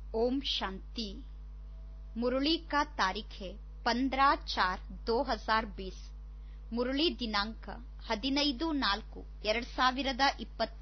ओम शांति मुरली का तारीख है पंद्रह चार दो हजार बीस ಮುರಳಿ ದಿನಾಂಕ ಹದಿನೈದು ನಾಲ್ಕು ಎರಡ್ ಸಾವಿರದ ಇಪ್ಪತ್ತು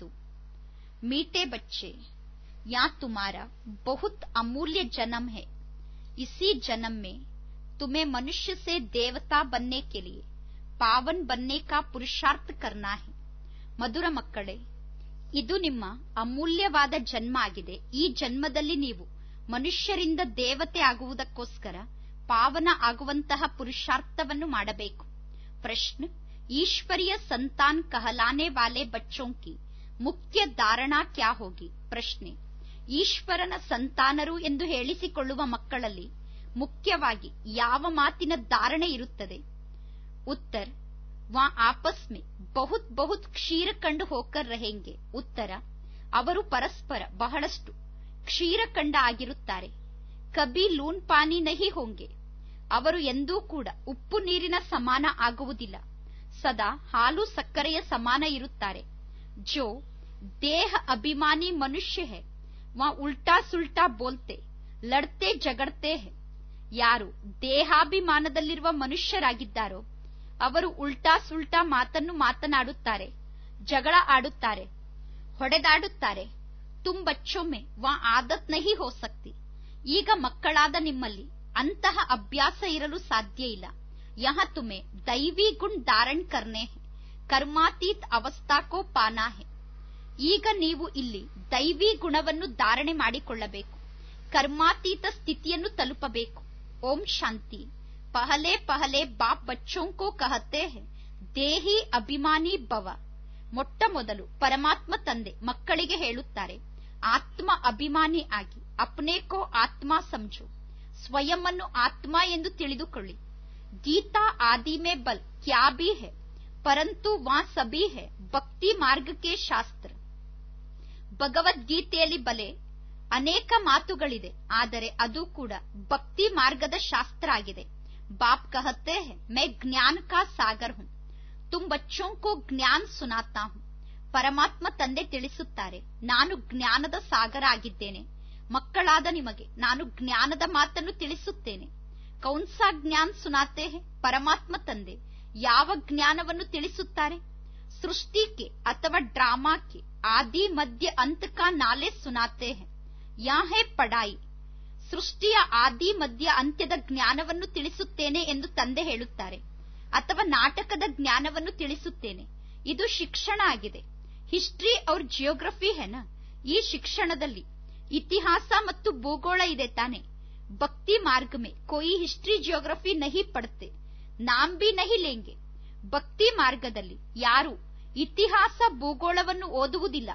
मीठे बच्चे यहाँ तुम्हारा बहुत अमूल्य जन्म है इसी जन्म में तुम्हें मनुष्य से देवता बनने के लिए पावन बनने का पुरुषार्थ करना है ಮಧುರ ಮಕ್ಕಳೇ ಇದು ನಿಮ್ಮ ಅಮೂಲ್ಯವಾದ ಜನ್ಮ ಆಗಿದೆ ಈ ಜನ್ಮದಲ್ಲಿ ನೀವು ಮನುಷ್ಯರಿಂದ ದೇವತೆ ಆಗುವುದಕ್ಕೋಸ್ಕರ ಪಾವನ ಆಗುವಂತಹ ಪುರುಷಾರ್ಥವನ್ನು ಮಾಡಬೇಕು प्रश्न ईश्वरीय संतान कहलाने वाले बच्चों की ಮುಖ್ಯ ಧಾರಣಾ ಕ್ಯಾ ಹೋಗಿ ಪ್ರಶ್ನೆ ಈಶ್ವರನ ಸಂತಾನರು ಎಂದು ಹೇಳಿಸಿಕೊಳ್ಳುವ ಮಕ್ಕಳಲ್ಲಿ ಮುಖ್ಯವಾಗಿ ಯಾವ ಮಾತಿನ ಧಾರಣೆ ಇರುತ್ತದೆ ಉತ್ತರ ವಾ ಆಪಸ್ ಮೇ ಬಹುತ್ ಬಹುತ್ ಕ್ಷೀರಖಂಡ ಹೋಕರ್ रहेंगे ಉತ್ತರ ಅವರು ಪರಸ್ಪರ ಬಹಳಷ್ಟು ಕ್ಷೀರಖಂಡ ಆಗಿರುತ್ತಾರೆ ಕಬಿ ಲೂನ್ ಪಾನಿ ನಹಿ ಹೋಂಗೆ ಅವರು ಎಂದೂ ಕೂಡ ಉಪ್ಪು ನೀರಿನ ಸಮಾನ ಆಗುವುದಿಲ್ಲ ಸದಾ ಹಾಲು ಸಕ್ಕರೆಯ ಸಮಾನ ಇರುತ್ತಾರೆ ಜೋ ದೇಹ ಅಭಿಮಾನಿ ಮನುಷ್ಯ ಹೇ ವಾ ಉಲ್ಟಾ ಸುಲ್ಟಾ ಬೋಲ್ತೆ ಲಡ್ತೆ ಜಗಡ್ತೆ ಹೇ ಯಾರು ದೇಹಾಭಿಮಾನದಲ್ಲಿರುವ ಮನುಷ್ಯರಾಗಿದ್ದಾರೋ ಅವರು ಉಲ್ಟಾ ಸುಲ್ಟಾ ಮಾತನ್ನು ಮಾತನಾಡುತ್ತಾರೆ ಜಗಳ ಆಡುತ್ತಾರೆ ಹೊಡೆದಾಡುತ್ತಾರೆ ತುಮ್ ಬಚ್ಚೊಮ್ಮೆ ವಾ ಆದತ್ ನಹಿ ಹೋ ಸಕ್ತಿ ಈಗ ಮಕ್ಕಳಾದ ನಿಮ್ಮಲ್ಲಿ ಅಂತಹ ಅಭ್ಯಾಸ ಇರಲು ಸಾಧ್ಯ ಇಲ್ಲ ಯಹ ತುಮೆ ದೈವಿ ಗುಣ್ ಧಾರಣ್ ಕರ್ನೆ ಹೇ ಕರ್ಮಾತೀತ್ ಅವಸ್ಥಾಕೋ ಪಾನಾ ಹೇ ಈಗ ನೀವು ಇಲ್ಲಿ ದೈವಿ ಗುಣವನ್ನು ಧಾರಣೆ ಮಾಡಿಕೊಳ್ಳಬೇಕು ಕರ್ಮಾತೀತ ಸ್ಥಿತಿಯನ್ನು ತಲುಪಬೇಕು ಓಂ ಶಾಂತಿ ಪಹಲೆ ಪಹಲೆ ಬಾಪ್ ಬಚ್ಚೋಂಕೋ ಕಹತೆ ಹೇ ದೇಹಿ ಅಭಿಮಾನಿ ಭವ ಮೊಟ್ಟ ಮೊದಲು ಪರಮಾತ್ಮ ತಂದೆ ಮಕ್ಕಳಿಗೆ ಹೇಳುತ್ತಾರೆ ಆತ್ಮ ಅಭಿಮಾನಿ ಆಗಿ ಅಪ್ನೇಕೋ ಆತ್ಮ ಸಂಜು ಸ್ವಯಂವನ್ನು ಆತ್ಮ ಎಂದು ತಿಳಿದುಕೊಳ್ಳಿ ಗೀತಾ ಆದಿ ಮೇ ಬಲ್ ಕ್ಯಾ ಬಿ ಹೇ ಪರಂತು ವಾ ಸಬಿ ಹೇ ಭಕ್ತಿ ಮಾರ್ಗಕ್ಕೆ ಶಾಸ್ತ್ರ ಭಗವದ್ಗೀತೆಯಲ್ಲಿ ಬಲೆ ಅನೇಕ ಮಾತುಗಳಿದೆ ಆದರೆ ಅದು ಕೂಡ ಭಕ್ತಿ ಮಾರ್ಗದ ಶಾಸ್ತ್ರ ಆಗಿದೆ ಬಾಪ್ ಕಹತೆ ಹೇ ಮೈ ಜ್ಞಾನ ಕಾ ಸಾಗರ್ ಹೂಂ ತುಮ್ ಬಚ್ಚೋಂ ಕೋ ಜ್ಞಾನ್ ಸುನಾತಾ ಹೂಂ ಪರಮಾತ್ಮ ತಂದೆ ತಿಳಿಸುತ್ತಾರೆ ನಾನು ಜ್ಞಾನದ ಸಾಗರ ಆಗಿದ್ದೇನೆ ಮಕ್ಕಳಾದ ನಿಮಗೆ ನಾನು ಜ್ಞಾನದ ಮಾತನ್ನು ತಿಳಿಸುತ್ತೇನೆ ಕೌನ್ಸಾ ಜ್ಞಾನ್ ಸುನಾತೆ ಹೇ ಪರಮಾತ್ಮ ತಂದೆ ಯಾವ ಜ್ಞಾನವನ್ನು ತಿಳಿಸುತ್ತಾರೆ ಸೃಷ್ಟಿಗೆ ಅಥವಾ ಡ್ರಾಮಾಕ್ಕೆ ಆದಿ ಮಧ್ಯ ಅಂತ ಕಾ ನಾಲೆ ಸುನಾತೆ ಹೇ ಯಾ ಹೇ ಪಡಾಯಿ ಸೃಷ್ಟಿಯ ಆದಿ ಮಧ್ಯ ಅಂತ್ಯದ ಜ್ಞಾನವನ್ನು ತಿಳಿಸುತ್ತೇನೆ ಎಂದು ತಂದೆ ಹೇಳುತ್ತಾರೆ ಅಥವಾ ನಾಟಕದ ಜ್ಞಾನವನ್ನು ತಿಳಿಸುತ್ತೇನೆ ಇದು ಶಿಕ್ಷಣ ಆಗಿದೆ ಹಿಸ್ಟ್ರಿ ಔರ್ ಜಿಯೋಗ್ರಫಿ ಹೆನ ಈ ಶಿಕ್ಷಣದಲ್ಲಿ ಇತಿಹಾಸ ಮತ್ತು ಭೂಗೋಳ ಇದೆ ತಾನೆ ಭಕ್ತಿ ಮಾರ್ಗ ಮೇ ಕೋಯಿ ಹಿಸ್ಟ್ರಿ ಜಿಯೋಗ್ರಫಿ ನಹಿ ಪಡ್ತೆ ನಾಮ್ ಬಿ ನಹಿ ಲೇಂಗೆ ಭಕ್ತಿ ಮಾರ್ಗದಲ್ಲಿ ಯಾರು ಇತಿಹಾಸ ಭೂಗೋಳವನ್ನು ಓದುವುದಿಲ್ಲ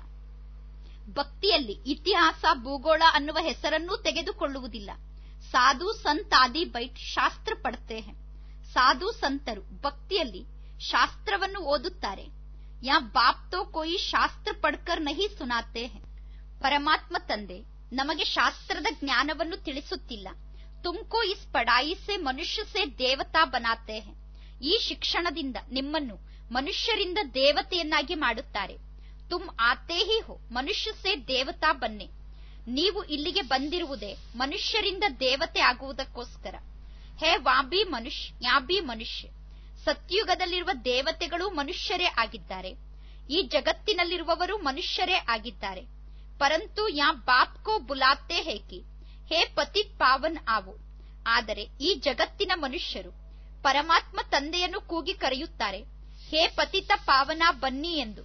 ಭಕ್ತಿಯಲ್ಲಿ ಇತಿಹಾಸ ಭೂಗೋಳ ಅನ್ನುವ ಹೆಸರನ್ನೂ ತೆಗೆದುಕೊಳ್ಳುವುದಿಲ್ಲ ಸಾಧು ಸಂತ್ ಆದಿ ಬೈಟ್ ಶಾಸ್ತ್ರ ಪಡ್ತೆ ಹೇ ಸಾಧು ಸಂತರು ಭಕ್ತಿಯಲ್ಲಿ ಶಾಸ್ತ್ರವನ್ನು ಓದುತ್ತಾರೆ ಯಾ ಬಾಪ್ ತೋ ಕೋಯಿ ಶಾಸ್ತ್ರ ಪಡ್ಕರ್ ನಹಿ ಸುನಾತೆ ಹೇ ಪರಮಾತ್ಮ ತಂದೆ ನಮಗೆ ಶಾಸ್ತ್ರದ ಜ್ಞಾನವನ್ನು ತಿಳಿಸುತ್ತಿಲ್ಲ ತುಮ್ಕೋ ಇಸ್ ಪಡಾಯಿ ಸೆ ಮನುಷ್ಯ ಸೆ ದೇವತಾ ಬನಾತೆ ಹೇ ಈ ಶಿಕ್ಷಣದಿಂದ ನಿಮ್ಮನ್ನು ಮನುಷ್ಯರಿಂದ ದೇವತೆಯನ್ನಾಗಿ ಮಾಡುತ್ತಾರೆ ತುಮ್ ಆತೇ ಹಿ ಹೋ ಮನುಷ್ಯ ಸೆ ದೇವತಾ ಬನ್ನೆ ನೀವು ಇಲ್ಲಿಗೆ ಬಂದಿರುವುದೇ ಮನುಷ್ಯರಿಂದ ದೇವತೆ ಆಗುವುದಕ್ಕೋಸ್ಕರ ಹೇ ವಾಬಿ ಮನುಷ್ಯ ಯಾಬಿ ಮನುಷ್ಯ ಸತ್ಯುಗದಲ್ಲಿರುವ ದೇವತೆಗಳು ಮನುಷ್ಯರೇ ಆಗಿದ್ದಾರೆ ಈ ಜಗತ್ತಿನಲ್ಲಿರುವವರು ಮನುಷ್ಯರೇ ಆಗಿದ್ದಾರೆ ಪರಂತು ಯಾ ಬಾಪ್ ಕೋ ಬುಲಾತೆ ಹೇಕಿ ಹೇ ಪತಿತ್ ಪಾವನ್ ಆವು ಆದರೆ ಈ ಜಗತ್ತಿನ ಮನುಷ್ಯರು ಪರಮಾತ್ಮ ತಂದೆಯನ್ನು ಕೂಗಿ ಕರೆಯುತ್ತಾರೆ ಹೇ ಪತಿತ ಪಾವನ ಬನ್ನಿ ಎಂದು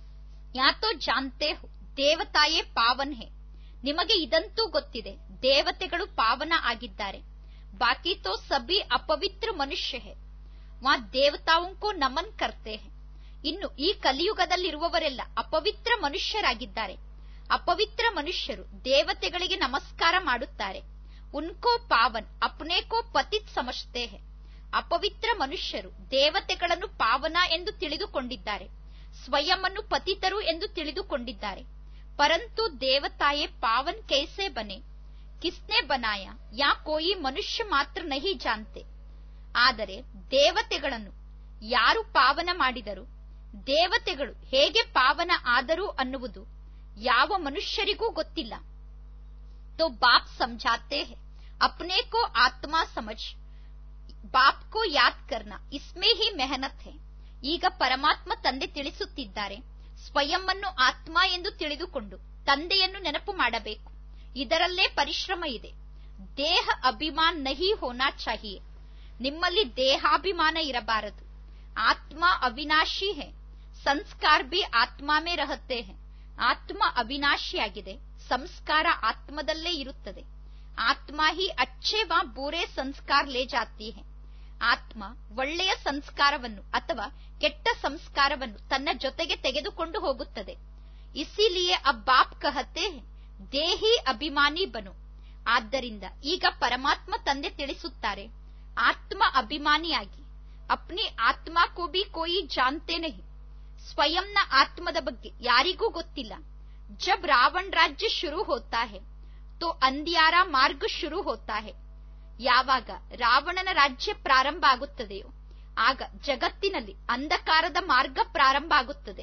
ಯಾತೋ ಜಾನ್ತೆ ಹೋ ದೇವತಾಯೇ ಪಾವನ್ ಹೇ ನಿಮಗೆ ಇದಂತೂ ಗೊತ್ತಿದೆ ದೇವತೆಗಳು ಪಾವನ ಆಗಿದ್ದಾರೆ ಬಾಕಿ ತೋ ಸಬಿ ಅಪವಿತ್ರ ಮನುಷ್ಯ ಹೇ ವಾ ದೇವತಾವಂಕೋ ನಮನ್ ಕರ್ತೆ ಹೇ ಇನ್ನು ಈ ಕಲಿಯುಗದಲ್ಲಿರುವವರೆಲ್ಲ ಅಪವಿತ್ರ ಮನುಷ್ಯರಾಗಿದ್ದಾರೆ ಅಪವಿತ್ರ ಮನುಷ್ಯರು ದೇವತೆಗಳಿಗೆ ನಮಸ್ಕಾರ ಮಾಡುತ್ತಾರೆ ಉನ್ಕೋ ಪಾವನ್ ಅಪ್ನೇಕೋ ಪತಿತ್ ಸಮಜ್ತೆ ಹೇ ಅಪವಿತ್ರ ಮನುಷ್ಯರು ದೇವತೆಗಳನ್ನು ಪಾವನ ಎಂದು ತಿಳಿದುಕೊಂಡಿದ್ದಾರೆ ಸ್ವಯಂವನ್ನು ಪತಿತರು ಎಂದು ತಿಳಿದುಕೊಂಡಿದ್ದಾರೆ ಪರಂತು ದೇವತಾಯೇ ಪಾವನ್ ಕೈಸೆ ಬನೆ ಕಿಸ್ನೆ ಬನಾಯ ಯಾ ಕೋಯಿ ಮನುಷ್ಯ ಮಾತ್ರ ನಹಿ ಜಾನ್ತೆ ಆದರೆ ದೇವತೆಗಳನ್ನು ಯಾರು ಪಾವನ ಮಾಡಿದರು ದೇವತೆಗಳು ಹೇಗೆ ಪಾವನ ಆದರು ಅನ್ನುವುದು ಯಾವ ಮನುಷ್ಯರಿಗೂ ಗೊತ್ತಿಲ್ಲ तो बाप समझाते हैं अपने को आत्मा समझ ಬಾಪ್ ಕೋ ಯಾದ್ ಕರ್ನ ಇಸ್ಮೇ ಹಿ ಮೆಹನತ್ ಹೇ ಈಗ ಪರಮಾತ್ಮ ತಂದೆ ತಿಳಿಸುತ್ತಿದ್ದಾರೆ ಸ್ವಯಂವನ್ನು ಆತ್ಮ ಎಂದು ತಿಳಿದುಕೊಂಡು ತಂದೆಯನ್ನು ನೆನಪು ಮಾಡಬೇಕು ಇದರಲ್ಲೇ ಪರಿಶ್ರಮ ಇದೆ ದೇಹ ಅಭಿಮಾನ್ ನಹಿ ಹೋನಾ ಚಾಹಿಯೆ ನಿಮ್ಮಲ್ಲಿ ದೇಹಾಭಿಮಾನ ಇರಬಾರದು ಆತ್ಮ ಅವಿನಾಶಿ ಹೇ ಸಂಸ್ಕಾರ ಬಿ ಆತ್ಮ ಮೇ ರಹತೆ ಹೇ ಆತ್ಮ ಅವಿನಾಶಿಯಾಗಿದೆ ಸಂಸ್ಕಾರ ಆತ್ಮದಲ್ಲೇ ಇರುತ್ತದೆ ಆತ್ಮ ಹಿ ಅಚ್ಚೆ ವಾ ಬೂರೆ ಸಂಸ್ಕಾರ ಲೇ ಜಾತಿ ಹೇ ಆತ್ಮ ಒಳ್ಳೆಯ ಸಂಸ್ಕಾರವನ್ನು ಅಥವಾ ಕೆಟ್ಟ ಸಂಸ್ಕಾರವನ್ನು ತನ್ನ ಜೊತೆಗೆ ತೆಗೆದುಕೊಂಡು ಹೋಗುತ್ತದೆ ಇಸಿಲಿಯೇ ಅಬ್ ಬಾಪ್ ಕಹತೆ ದೇಹಿ ಅಭಿಮಾನಿ ಬನು ಆದ್ದರಿಂದ ಈಗ ಪರಮಾತ್ಮ ತಂದೆ ತಿಳಿಸುತ್ತಾರೆ ಆತ್ಮ ಅಭಿಮಾನಿಯಾಗಿ ಅಪ್ನಿ ಆತ್ಮ ಕೋ ಬಿ ಕೋಯಿ ಜಾನ್ತೆ ನಹಿ ಸ್ವಯಂನ ಆತ್ಮದ ಬಗ್ಗೆ ಯಾರಿಗೂ ಗೊತ್ತಿಲ್ಲ ಜಬ್ ರಾವಣ್ ರಾಜ್ಯ ಶುರು ಹೋತಾ ಹೇ ತೋ ಅಂದ್ಯಾರ ಮಾರ್ಗ ಶುರು ಹೋತಾ ಹೇ ಯಾವಾಗ ರಾವಣನ ರಾಜ್ಯ ಪ್ರಾರಂಭ ಆಗುತ್ತದೆಯೋ ಆಗ ಜಗತ್ತಿನಲ್ಲಿ ಅಂಧಕಾರದ ಮಾರ್ಗ ಪ್ರಾರಂಭ ಆಗುತ್ತದೆ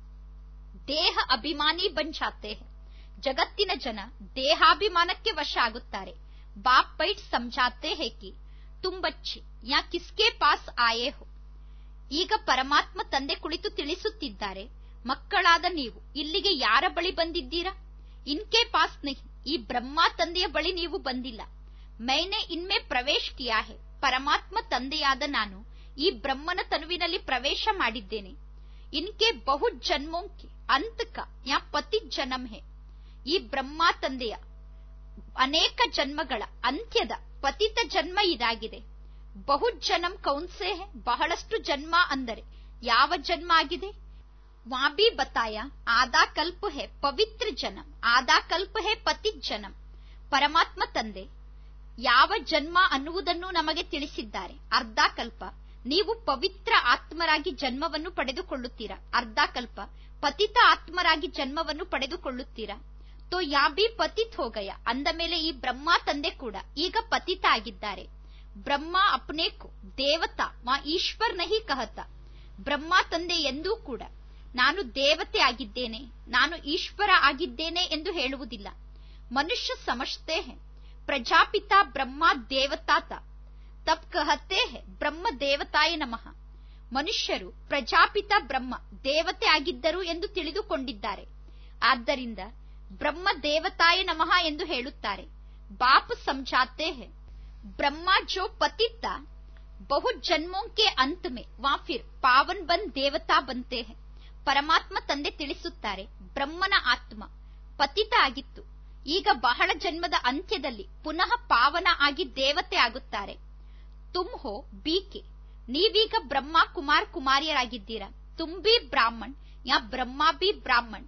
ದೇಹ ಅಭಿಮಾನಿ ಬಂಜಾತೆ ಜಗತ್ತಿನ ಜನ ದೇಹಾಭಿಮಾನಕ್ಕೆ ವಶ ಆಗುತ್ತಾರೆ ಬಾಪ್ ಪೈಟ್ ಸಮझाते है कि तुम बच्चे ಯಾ ಕಿಸ್ಕೆ ಪಾಸ್ ಆಯೇ ಹೋ ಈಗ ಪರಮಾತ್ಮ ತಂದೆ ಕುಳಿತು ತಿಳಿಸುತ್ತಿದ್ದಾರೆ ಮಕ್ಕಳಾದ ನೀವು ಇಲ್ಲಿಗೆ ಯಾರ ಬಳಿ ಬಂದಿದ್ದೀರಾ ಇನ್ಕೆ ಪಾಸ್ ನಹಿ ಈ ಬ್ರಹ್ಮ ತಂದೆಯ ಬಳಿ ನೀವು ಬಂದಿಲ್ಲ ಮೈನೆ ಇನ್ಮೆ ಪ್ರವೇಶ ಕಿಯಾ ಹೇ ಪರಮಾತ್ಮ ತಂದೆಯಾದ ನಾನು ಈ ಬ್ರಹ್ಮನ ತನುವಿನಲ್ಲಿ ಪ್ರವೇಶ ಮಾಡಿದ್ದೇನೆ ಇನ್ಕೆ ಬಹು ಜನ್ಮೋಂಕೆ ಅಂತಕ ಯಾ ಪತಿ ಜನ್ಮ ಹೇ ಈ ಬ್ರಹ್ಮ ತಂದೆಯ ಅನೇಕ ಜನ್ಮಗಳ ಅಂತ್ಯದ ಪತಿತ ಜನ್ಮ ಇದಾಗಿದೆ ಬಹು ಜನ್ಮ ಕೌನ್ಸೆ ಹೇ ಬಹಳಷ್ಟು ಜನ್ಮ ಅಂದರೆ ಯಾವ ಜನ್ಮ ಆಗಿದೆ ವಾಬಿ ಬತಾಯ ಆದಾ ಕಲ್ಪ ಹೇ ಪವಿತ್ರ ಜನ್ಮ ಆದಾ ಕಲ್ಪ ಹೇ ಪತಿ ಜನ್ಮ ಪರಮಾತ್ಮ ತಂದೆ ಯಾವ ಜನ್ಮ ಅನ್ನುವುದನ್ನು ನಮಗೆ ತಿಳಿಸಿದ್ದಾರೆ ಅರ್ಧ ಕಲ್ಪ ನೀವು ಪವಿತ್ರ ಆತ್ಮರಾಗಿ ಜನ್ಮವನ್ನು ಪಡೆದುಕೊಳ್ಳುತ್ತೀರಾ ಅರ್ಧ ಕಲ್ಪ ಪತಿತ ಆತ್ಮರಾಗಿ ಜನ್ಮವನ್ನು ಪಡೆದುಕೊಳ್ಳುತ್ತೀರಾ ತೋ ಯಾ ಬಿ ಪತಿತ್ ಹೋಗಯ ಅಂದ ಮೇಲೆ ಈ ಬ್ರಹ್ಮ ತಂದೆ ಕೂಡ ಈಗ ಪತಿತ ಆಗಿದ್ದಾರೆ ಬ್ರಹ್ಮ ಅಪ್ನೇಕು ದೇವತಾ ಮಾ ಈಶ್ವರ್ ನಹಿ ಕಹತ ಬ್ರಹ್ಮ ತಂದೆ ಎಂದೂ ಕೂಡ ನಾನು ದೇವತೆ ಆಗಿದ್ದೇನೆ ನಾನು ಈಶ್ವರ ಆಗಿದ್ದೇನೆ ಎಂದು ಹೇಳುವುದಿಲ್ಲ ಮನುಷ್ಯ ಸಮಜ್ತೆ ಹೇ ಪ್ರಜಾಪಿತಾ ಬ್ರಹ್ಮ ದೇವತಾತ ತಬ್ ಕಹತೆ ಹೇ ಬ್ರಹ್ಮ ದೇವತಾಯ ನಮಃ ಮನುಷ್ಯರು ಪ್ರಜಾಪಿತ ಬ್ರಹ್ಮ ದೇವತೆ ಆಗಿದ್ದರು ಎಂದು ತಿಳಿದುಕೊಂಡಿದ್ದಾರೆ ಆದ್ದರಿಂದ ಬ್ರಹ್ಮ ದೇವತಾಯ ನಮಃ ಎಂದು ಹೇಳುತ್ತಾರೆ ಬಾಪ್ ಸಮझाते हैं ब्रह्मा जो पतित ಬಹು ಜನ್ಮೋं के अंत में वहां फिर पावन बन देवता बनते हैं ಪರಮಾತ್ಮ ತಂದೆ ತಿಳಿಸುತ್ತಾರೆ ಬ್ರಹ್ಮನ ಆತ್ಮ ಪತಿತ ಆಗಿತ್ತು ಈಗ ಬಹಳ ಜನ್ಮದ ಅಂತ್ಯದಲ್ಲಿ ಪುನಃ ಪಾವನ ಆಗಿ ದೇವತೆ ಆಗುತ್ತಾರೆ ತುಮ್ ಹೋ ಬೀಕೆ ನೀವೀಗ ಬ್ರಹ್ಮ ಕುಮಾರ್ ಕುಮಾರಿಯರಾಗಿದ್ದೀರಾ ತುಮ್ ಬಿ ಬ್ರಾಹ್ಮಣ್ ಯಾ ಬ್ರಹ್ಮ ಬಿ ಬ್ರಾಹ್ಮಣ್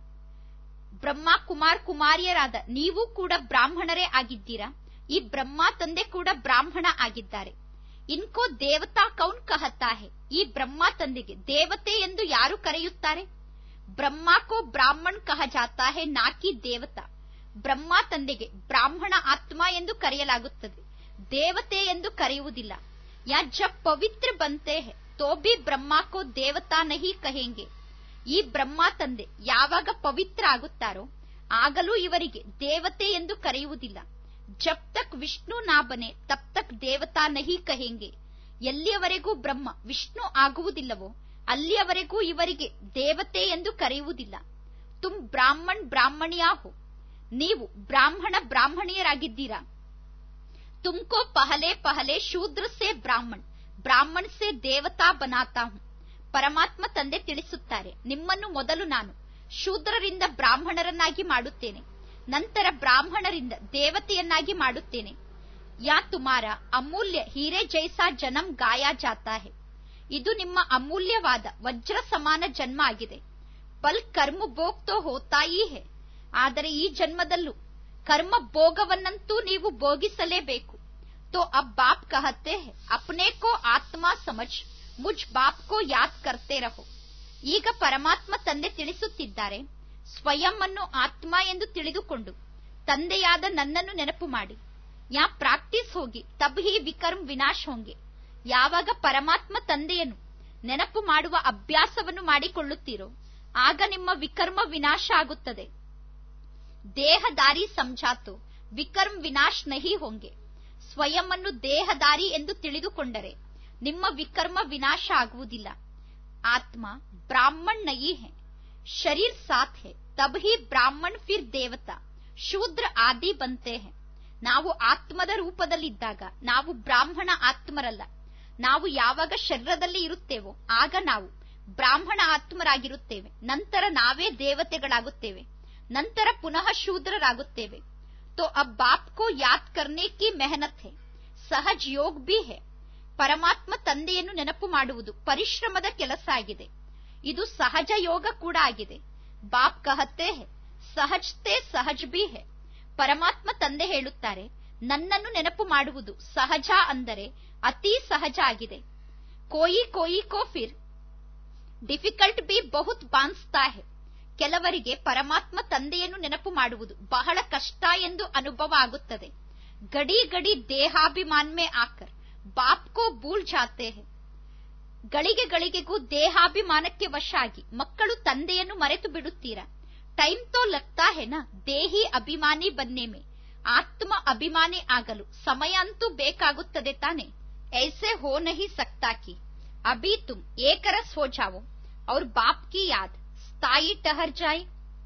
ಬ್ರಹ್ಮ ಕುಮಾರ್ ಕುಮಾರಿಯರಾದ ನೀವು ಕೂಡ ಬ್ರಾಹ್ಮಣರೇ ಆಗಿದ್ದೀರಾ ಈ ಬ್ರಹ್ಮ ತಂದೆ ಕೂಡ ಬ್ರಾಹ್ಮಣ ಆಗಿದ್ದಾರೆ ಇನ್ಕೋ ದೇವತಾ ಕೌನ್ ಕಹತಾ ಹೇ ಈ ಬ್ರಹ್ಮ ತಂದೆಗೆ ದೇವತೆ ಎಂದು ಯಾರು ಕರೆಯುತ್ತಾರೆ ಬ್ರಹ್ಮ ಕೋ ಬ್ರಾಹ್ಮಣ್ ಕಹ ಜಾತಾ ಹೇ ನಾಕಿ ದೇವತಾ ಬ್ರಹ್ಮ ತಂದೆಗೆ ಬ್ರಾಹ್ಮಣ ಆತ್ಮ ಎಂದು ಕರೆಯಲಾಗುತ್ತದೆ ದೇವತೆ ಎಂದು ಕರೆಯುವುದಿಲ್ಲ ಯಾ ಜಬ್ ಪವಿತ್ರ ಬಂತೆ ಹೇ ತೋ ಬಿ ಬ್ರಹ್ಮ ಕೋ ದೇವತಾ ನಹಿ ಕಹೆಂಗೆ ಈ ಬ್ರಹ್ಮ ತಂದೆ ಯಾವಾಗ ಪವಿತ್ರ ಆಗುತ್ತಾರೋ ಆಗಲೂ ಇವರಿಗೆ ದೇವತೆ ಎಂದು ಕರೆಯುವುದಿಲ್ಲ ಜಬ್ ತಕ್ ವಿಷ್ಣು ನಾ ಬನೆ ತಬ್ ತಕ್ ದೇವತಾ ನಹಿ ಕಹೆಂಗೆ ಎಲ್ಲಿಯವರೆಗೂ ಬ್ರಹ್ಮ ವಿಷ್ಣು ಆಗುವುದಿಲ್ಲವೋ ಅಲ್ಲಿಯವರೆಗೂ ಇವರಿಗೆ ದೇವತೆ ಎಂದು ಕರೆಯುವುದಿಲ್ಲ ತುಮ್ ಬ್ರಾಹ್ಮಣ್ ಬ್ರಾಹ್ಮಣಿಯಾ ಹೋ ನೀವು ಬ್ರಾಹ್ಮಣ ಬ್ರಾಹ್ಮಣಿಯರಾಗಿದ್ದೀರಾ ತುಮ್ಕೋ ಪಹಲೆ ಪಹಲೆ ಶೂದ್ರ ಸೇ ಬ್ರಾಹ್ಮಣ್ ಬ್ರಾಹ್ಮಣ್ ಸೇ ದೇವತಾ ಬನಾತಾ ಹೂಂ ಪರಮಾತ್ಮ ತಂದೆ ತಿಳಿಸುತ್ತಾರೆ ನಿಮ್ಮನ್ನು ಮೊದಲು ನಾನು ಶೂದ್ರರಿಂದ ಬ್ರಾಹ್ಮಣರನ್ನಾಗಿ ಮಾಡುತ್ತೇನೆ ನಂತರ ಬ್ರಾಹ್ಮಣರಿಂದ ದೇವತೆಯನ್ನಾಗಿ ಮಾಡುತ್ತೇನೆ ಯಾ ತುಮಾರ ಅಮೂಲ್ಯ ಹೀರೆ ಜೈಸಾ ಜನಂ ಗಾಯ ಜಾತಾ ಹೇ ಇದು ನಿಮ್ಮ ಅಮೂಲ್ಯವಾದ ವಜ್ರ ಸಮಾನ ಜನ್ಮ ಆಗಿದೆ ಪಲ್ ಕರ್ಮ ಭೋಗ್ ತೋ ಹೋತಾಯಿ ಹೇ ಆದರೆ ಈ ಜನ್ಮದಲ್ಲೂ ಕರ್ಮ ಭೋಗವನ್ನಂತೂ ನೀವು ಭೋಗಿಸಲೇಬೇಕು ತೋ ಅಬ್ ಬಾಪ್ ಕಹತೆ ಹೇ ಅಪ್ನೆ ಕೋ ಆತ್ಮ ಸಮಜ್ ಮುಜ್ ಬಾಪ್ ಕೋ ಯಾದ್ ಕರ್ತೆ ರಹೋ ಈಗ ಪರಮಾತ್ಮ ತಂದೆ ತಿಳಿಸುತ್ತಿದ್ದಾರೆ ಸ್ವಯಂ ಅನ್ನು ಆತ್ಮ ಎಂದು ತಿಳಿದುಕೊಂಡು ತಂದೆಯಾದ ನನ್ನನ್ನು ನೆನಪು ಮಾಡಿ ಯಾ ಪ್ರಾಕ್ಟೀಸ್ ಹೋಗಿ ತಬ್ ಹಿ ವಿಕರ್ಮ್ ವಿನಾಶ್ ಹೋಂಗೆ ಯಾವಾಗ ಪರಮಾತ್ಮ ತಂದೆಯನ್ನು ನೆನಪು ಮಾಡುವ ಅಭ್ಯಾಸವನ್ನು ಮಾಡಿಕೊಳ್ಳುತ್ತೀರೋ ಆಗ ನಿಮ್ಮ ವಿಕರ್ಮ ವಿನಾಶ ಆಗುತ್ತದೆ ದೇಹದಾರಿ ಸಂಜಾತು ವಿಕರ್ಮ್ ವಿನಾಶ್ ನಹಿ ಹೋಂಗೆ ಸ್ವಯಂ ಅನ್ನು ದೇಹದಾರಿ ಎಂದು ತಿಳಿದುಕೊಂಡರೆ ನಿಮ್ಮ ವಿಕರ್ಮ ವಿನಾಶ ಆಗುವುದಿಲ್ಲ ಆತ್ಮ ಬ್ರಾಹ್ಮಣ್ ನಯಿ ಹೇ ಶರೀರ್ ಸಾಥ್ ಹೇ ತಬ್ ಹಿ ಬ್ರಾಹ್ಮಣ್ ಫಿರ್ ದೇವತಾ ಶೂದ್ರ ಆದಿ ಬಂತೆ ಹೇ ನಾವು ಆತ್ಮದ ರೂಪದಲ್ಲಿದ್ದಾಗ ನಾವು ಬ್ರಾಹ್ಮಣ ಆತ್ಮರಲ್ಲ ನಾವು ಯಾವಾಗ ಶರೀರದಲ್ಲಿ ಇರುತ್ತೇವೋ ಆಗ ನಾವು ಬ್ರಾಹ್ಮಣ ಆತ್ಮರಾಗಿರುತ್ತೇವೆ ನಂತರ ನಾವೇ ದೇವತೆಗಳಾಗುತ್ತೇವೆ ನಂತರ ಪುನಃ ಶೂದ್ರರಾಗುತ್ತೇವೆ तो अब बाप को याद करने की मेहनत है ಸಹಜ್ ಯೋಗ್ ಬಿ ಹೇ ಪರಮಾತ್ಮ ತಂದೆಯನ್ನು ನೆನಪು ಮಾಡುವುದು ಪರಿಶ್ರಮದ ಕೆಲಸ ಆಗಿದೆ ಇದು ಸಹಜ ಯೋಗ ಕೂಡ ಆಗಿದೆ ಬಾಪ್ ಕಹತೆ ಹೇ ಸಹಜ್ತೆ ಸಹಜ್ ಬಿ ಹೇ ಪರಮಾತ್ಮ ತಂದೆ ಹೇಳುತ್ತಾರೆ ನನ್ನನ್ನು ನೆನಪು ಮಾಡುವುದು ಸಹಜ ಅಂದರೆ ಅತಿ ಸಹಜ ಆಗಿದೆ ಕೋಯಿ ಕೋಯಿ ಕೋ ಫಿರ್ ಡಿಫಿಕಲ್ಟ್ ಬಿ ಬಹುತ್ ಬಾನ್ಸ್ತಾ ಹೇ ಕೆಲವರಿಗೆ ಪರಮಾತ್ಮ ತಂದೆಯನ್ನು ನೆನಪು ಮಾಡುವುದು ಬಹಳ ಕಷ್ಟ ಎಂದು ಅನುಭವ ಆಗುತ್ತದೆ ಗಡಿ ಗಡಿ ದೇಹಾಭಿಮಾನ್ ಮೇ ಆಕರ್ ಬಾಪ್ ಕೋ ಭೂಲ್ ಜಾತೆ ಹೇ ಗಳಿಗೆ ಗಳಿಗೆಗೂ ದೇಹಾಭಿಮಾನಕ್ಕೆ ವಶ ಆಗಿ ಮಕ್ಕಳು ತಂದೆಯನ್ನು ಮರೆತು ಬಿಡುತ್ತೀರಾ ಟೈಮ್ ತೋ ಲಗ್ತಾ ಹೇನ ದೇಹಿ ಅಭಿಮಾನಿ ಬನ್ನೆ ಮೇ ಆತ್ಮ ಅಭಿಮಾನಿ ಆಗಲು ಸಮಯ ಅಂತೂ ಬೇಕಾಗುತ್ತದೆ ತಾನೆ ಐಸೆ ಹೋ ನಹಿ ಸಕ್ತಾ ಕಿ ಅಭಿ ತುಮ್ ಏಕರಸ್ ಹೋ ಜಾವೋ ಅವ್ರ ಬಾಪ್ ಕಿ ಯಾದ್ ಸ್ಥಾಯಿ ಟಹರ್ ಜಾಯ್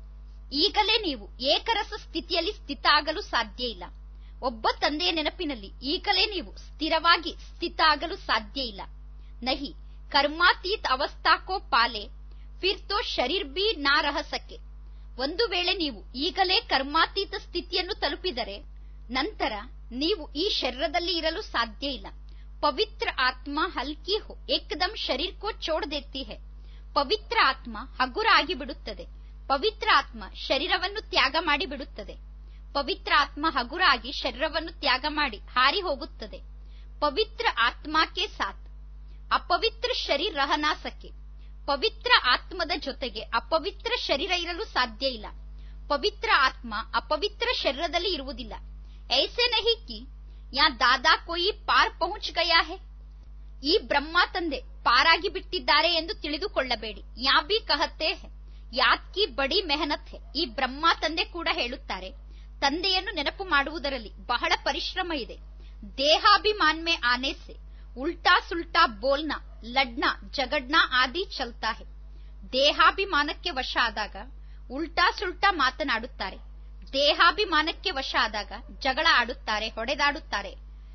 ಈಗಲೇ ನೀವು ಏಕರಸ ಸ್ಥಿತಿಯಲ್ಲಿ ಸ್ಥಿತ ಆಗಲು ಸಾಧ್ಯ ಇಲ್ಲ ಒಬ್ಬ ತಂದೆಯ ನೆನಪಿನಲ್ಲಿ ಈಗಲೇ ನೀವು ಸ್ಥಿರವಾಗಿ ಸ್ಥಿತ ಆಗಲು ಸಾಧ್ಯ ಇಲ್ಲ ನಹಿ ಕರ್ಮಾತೀತ್ ಅವಸ್ಥಾಕೋ ಪಾಲೆ ಫಿರ್ ತೋ ಶರೀರ್ ಬಿ ನಾ ರಹ ಸಕೆ ಒಂದು ವೇಳೆ ನೀವು ಈಗಲೇ ಕರ್ಮಾತೀತ ಸ್ಥಿತಿಯನ್ನು ತಲುಪಿದರೆ ನಂತರ ನೀವು ಈ ಶರೀರದಲ್ಲಿ ಇರಲು ಸಾಧ್ಯ ಇಲ್ಲ ಪವಿತ್ರ ಆತ್ಮ ಹಲ್ಕಿ ಹೋ ಏಕದಂ ಶರೀರ್ ಕೋ ಚೋಡ್ ದೇತಿ ಹೇ ಪವಿತ್ರ ಆತ್ಮ ಹಗುರ ಆಗಿ ಬಿಡುತ್ತದೆ ಪವಿತ್ರ ಆತ್ಮ ಶರೀರವನ್ನು ತ್ಯಾಗ ಮಾಡಿ ಬಿಡುತ್ತದೆ ಪವಿತ್ರ ಆತ್ಮ ಹಗುರ ಆಗಿ ಶರೀರವನ್ನು ತ್ಯಾಗ ಮಾಡಿ ಹಾರಿ ಹೋಗುತ್ತದೆ ಪವಿತ್ರ ಆತ್ಮಕ್ಕೆ ಸಾಥ್ ಅಪವಿತ್ರ ಶರೀರ ರಹನಾ ಸಕೆ ಪವಿತ್ರ ಆತ್ಮದ ಜೊತೆಗೆ ಅಪವಿತ್ರ ಶರೀರ ಇರಲು ಸಾಧ್ಯ ಇಲ್ಲ ಪವಿತ್ರ ಆತ್ಮ ಅಪವಿತ್ರ ಶರೀರದಲ್ಲಿ ಇರುವುದಿಲ್ಲ ಐಸೆ ನಹಿ ಕಿ ಯಾ ದಾದಾ ಕೊಯಿ ಪಾರ್ ಪಹುಂಚ್ ಗಯಾ ಹೇ ಈ ಬ್ರಹ್ಮ ತಂದೆ ಪಾರಾಗಿ ಬಿಟ್ಟಿದ್ದಾರೆ ಎಂದು ತಿಳಿದುಕೊಳ್ಳಬೇಡಿ ಯಾ ಬಿ ಕಹತೆ ಹೇ ಯಾದ್ ಕಿ ಬಡಿ ಮೆಹನತ್ ಹೇ ಈ ಬ್ರಹ್ಮ ತಂದೆ ಕೂಡ ಹೇಳುತ್ತಾರೆ ತಂದೆಯನ್ನು ನೆನಪು ಮಾಡುವುದರಲ್ಲಿ ಬಹಳ ಪರಿಶ್ರಮ ಇದೆ ದೇಹಾಭಿಮಾನ್ ಮೇ ಆನೆ ಸೆ ಉಲ್ಟಾ ಸುಲ್ಟಾ ಬೋಲ್ನಾ ಲಡ್ನಾ ಜಗಡ್ನಾ ಆದಿ ಚಲ್ತಾ ಹೇ ದೇಹಾಭಿಮಾನಕ್ಕೆ ವಶ ಆದಾಗ ಉಲ್ಟಾ ಸುಲ್ಟಾ ಮಾತನಾಡುತ್ತಾರೆ ದೇಹಾಭಿಮಾನಕ್ಕೆ ವಶ ಆದಾಗ ಜಗಳ ಆಡುತ್ತಾರೆ ಹೊಡೆದಾಡುತ್ತಾರೆ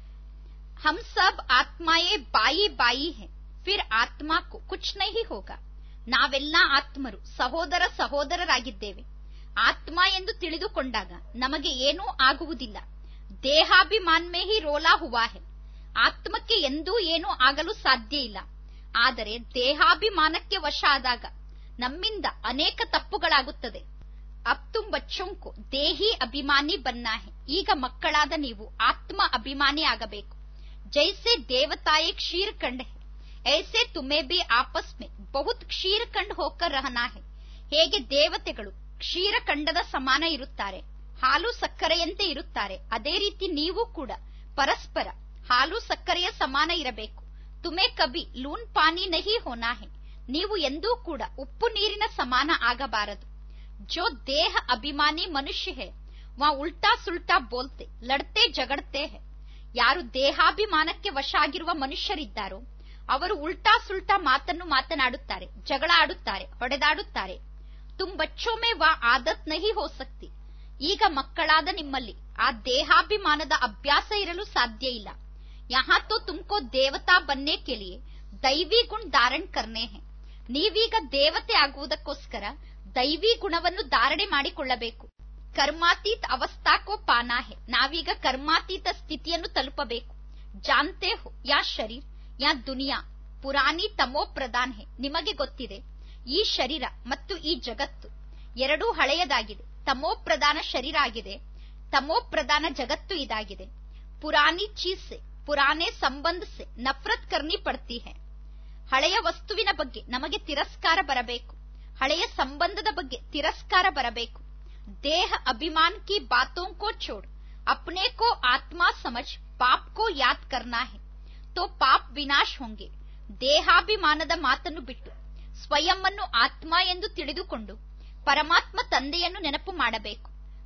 ಹಮ್ ಸಬ್ ಆತ್ಮಾಯೇ ಬಾಯಿ ಬಾಯಿ ಹೇ ಫಿರ್ ಆತ್ಮಾ ಕೋ ಕುಚ್ ನಹಿ ಹೋಗ ನಾವೆಲ್ಲ ಆತ್ಮರು ಸಹೋದರ ಸಹೋದರರಾಗಿದ್ದೇವೆ ಆತ್ಮ ಎಂದು ತಿಳಿದುಕೊಂಡಾಗ ನಮಗೆ ಏನೂ ಆಗುವುದಿಲ್ಲ ದೇಹಾಭಿಮಾನ್ ಮೇ ಹಿ ರೋಲಾ ಹುವಾ ಹೇ ಆತ್ಮಕ್ಕೆ ಎಂದೂ ಏನೂ ಆಗಲು ಸಾಧ್ಯ ಇಲ್ಲ ಆದರೆ ದೇಹಾಭಿಮಾನಕ್ಕೆ ವಶ ಆದಾಗ ನಮ್ಮಿಂದ ಅನೇಕ ತಪ್ಪುಗಳಾಗುತ್ತದೆ ಅಬ್ ತುಮ್ ಬಚ್ಚೋಂಕು ದೇಹಿ ಅಭಿಮಾನಿ ಬನ್ನಾ ಹೇ ಈಗ ಮಕ್ಕಳಾದ ನೀವು ಆತ್ಮ ಅಭಿಮಾನಿ ಆಗಬೇಕು ಜೈಸೆ ದೇವತಾಯೇ ಕ್ಷೀರ್ ಕಂಡ್ ಹೇ ಐಸೆ ತುಮೇ ಬಿ ಆಪಸ್ ಮೇ ಬಹುತ್ ಕ್ಷೀರ್ ಕಂಡ್ ಹೋಕರ್ ರಹನಾ ಹೇ ಹೇಗೆ ದೇವತೆಗಳು ಕ್ಷೀರಖಂಡದ ಸಮಾನ ಇರುತ್ತಾರೆ ಹಾಲು ಸಕ್ಕರೆಯಂತೆ ಇರುತ್ತಾರೆ ಅದೇ ರೀತಿ ನೀವು ಕೂಡ ಪರಸ್ಪರ ಹಾಲು ಸಕ್ಕರೆಯ ಸಮಾನ ಇರಬೇಕು ತುಮೆ ಕಬಿ ಲೂನ್ ಪಾನಿ ನಹಿ ಹೋನಾ ಹೇ ನೀವು ಎಂದೂ ಕೂಡ ಉಪ್ಪು ನೀರಿನ ಸಮಾನ ಆಗಬಾರದು ಜೋ ದೇಹ ಅಭಿಮಾನಿ ಮನುಷ್ಯ ಹೇ ವಾ ಉಲ್ಟಾ ಸುಲ್ಟಾ ಬೋಲ್ತೆ ಲಡ್ತೆ ಜಗಡ್ತೆ ಹೇ ಯಾರು ದೇಹಾಭಿಮಾನಕ್ಕೆ ವಶ ಆಗಿರುವ ಮನುಷ್ಯರಿದ್ದಾರೋ ಅವರು ಉಲ್ಟಾ ಸುಲ್ಟಾ ಮಾತನ್ನು ಮಾತನಾಡುತ್ತಾರೆ ಜಗಳ ಆಡುತ್ತಾರೆ ಹೊಡೆದಾಡುತ್ತಾರೆ ತುಮ್ ಬಚ್ಚೋ ಮೇ ವಾ ಆದತ್ ನಹಿ ಹೋ ಸಕ್ತಿ ಈಗ ಮಕ್ಕಳಾದ ನಿಮ್ಮಲ್ಲಿ ಆ ದೇಹಾಭಿಮಾನದ ಅಭ್ಯಾಸ ಇರಲು ಸಾಧ್ಯ ಇಲ್ಲ ಯಹಾ ತೋ ತುಮ್ಕೋ ದೇವತಾ ಬನ್ನೆ ಕೆಲಿಯೇ ದೈವಿ ಗುಣ ಧಾರಣ್ ಕರ್ನೆ ಹೇ ನೀವೀಗ ದೇವತೆ ಆಗುವುದಕ್ಕೋಸ್ಕರ ದೈವಿ ಗುಣವನ್ನು ಧಾರಣೆ ಮಾಡಿಕೊಳ್ಳಬೇಕು ಕರ್ಮಾತೀತ್ ಅವಸ್ಥಾಕೋ ಪಾನಾ ಹೇ ನಾವೀಗ ಕರ್ಮಾತೀತ ಸ್ಥಿತಿಯನ್ನು ತಲುಪಬೇಕು ಜಾನ್ತೆ ಹೋ ಯಾ ಶರೀರ್ ಯಾ ದುನಿಯಾ ಪುರಾಣಿ ತಮೋ ಪ್ರಧಾನ್ ಹೇ ನಿಮಗೆ ಗೊತ್ತಿದೆ ಈ ಶರೀರ ಮತ್ತು ಈ ಜಗತ್ತು ಎರಡೂ ಹಳೆಯದಾಗಿದೆ ತಮೋ ಪ್ರಧಾನ ಶರೀರ ಆಗಿದೆ ತಮೋ ಪ್ರಧಾನ ಜಗತ್ತು ಇದಾಗಿದೆ ಪುರಾಣಿ ಚೀಸ್ ಸೆ ಪುರಾಣೆ ಸಂಬಂಧ ಸೆ ನಫರತ್ ಕರ್ನಿ ಪಡ್ತಿ ಹೇ ಹಳೆಯ ವಸ್ತುವಿನ ಬಗ್ಗೆ ನಮಗೆ ತಿರಸ್ಕಾರ ಬರಬೇಕು ಹಳೆಯ ಸಂಬಂಧದ ಬಗ್ಗೆ ತಿರಸ್ಕಾರ ಬರಬೇಕು ದೇಹ ಅಭಿಮಾನ್ ಕಿ ಬಾತೋं को छोड़ अपने को आत्मा समझ पाप को याद करना है तो ಪಾಪ್ ವಿನಾಶ್ ಹೊಂಗೆ ದೇಹಾಭಿಮಾನದ ಮಾತನ್ನು ಬಿಟ್ಟು ಸ್ವಯಂವನ್ನು ಆತ್ಮ ಎಂದು ತಿಳಿದುಕೊಂಡು ಪರಮಾತ್ಮ ತಂದೆಯನ್ನು ನೆನಪು ಮಾಡಬೇಕು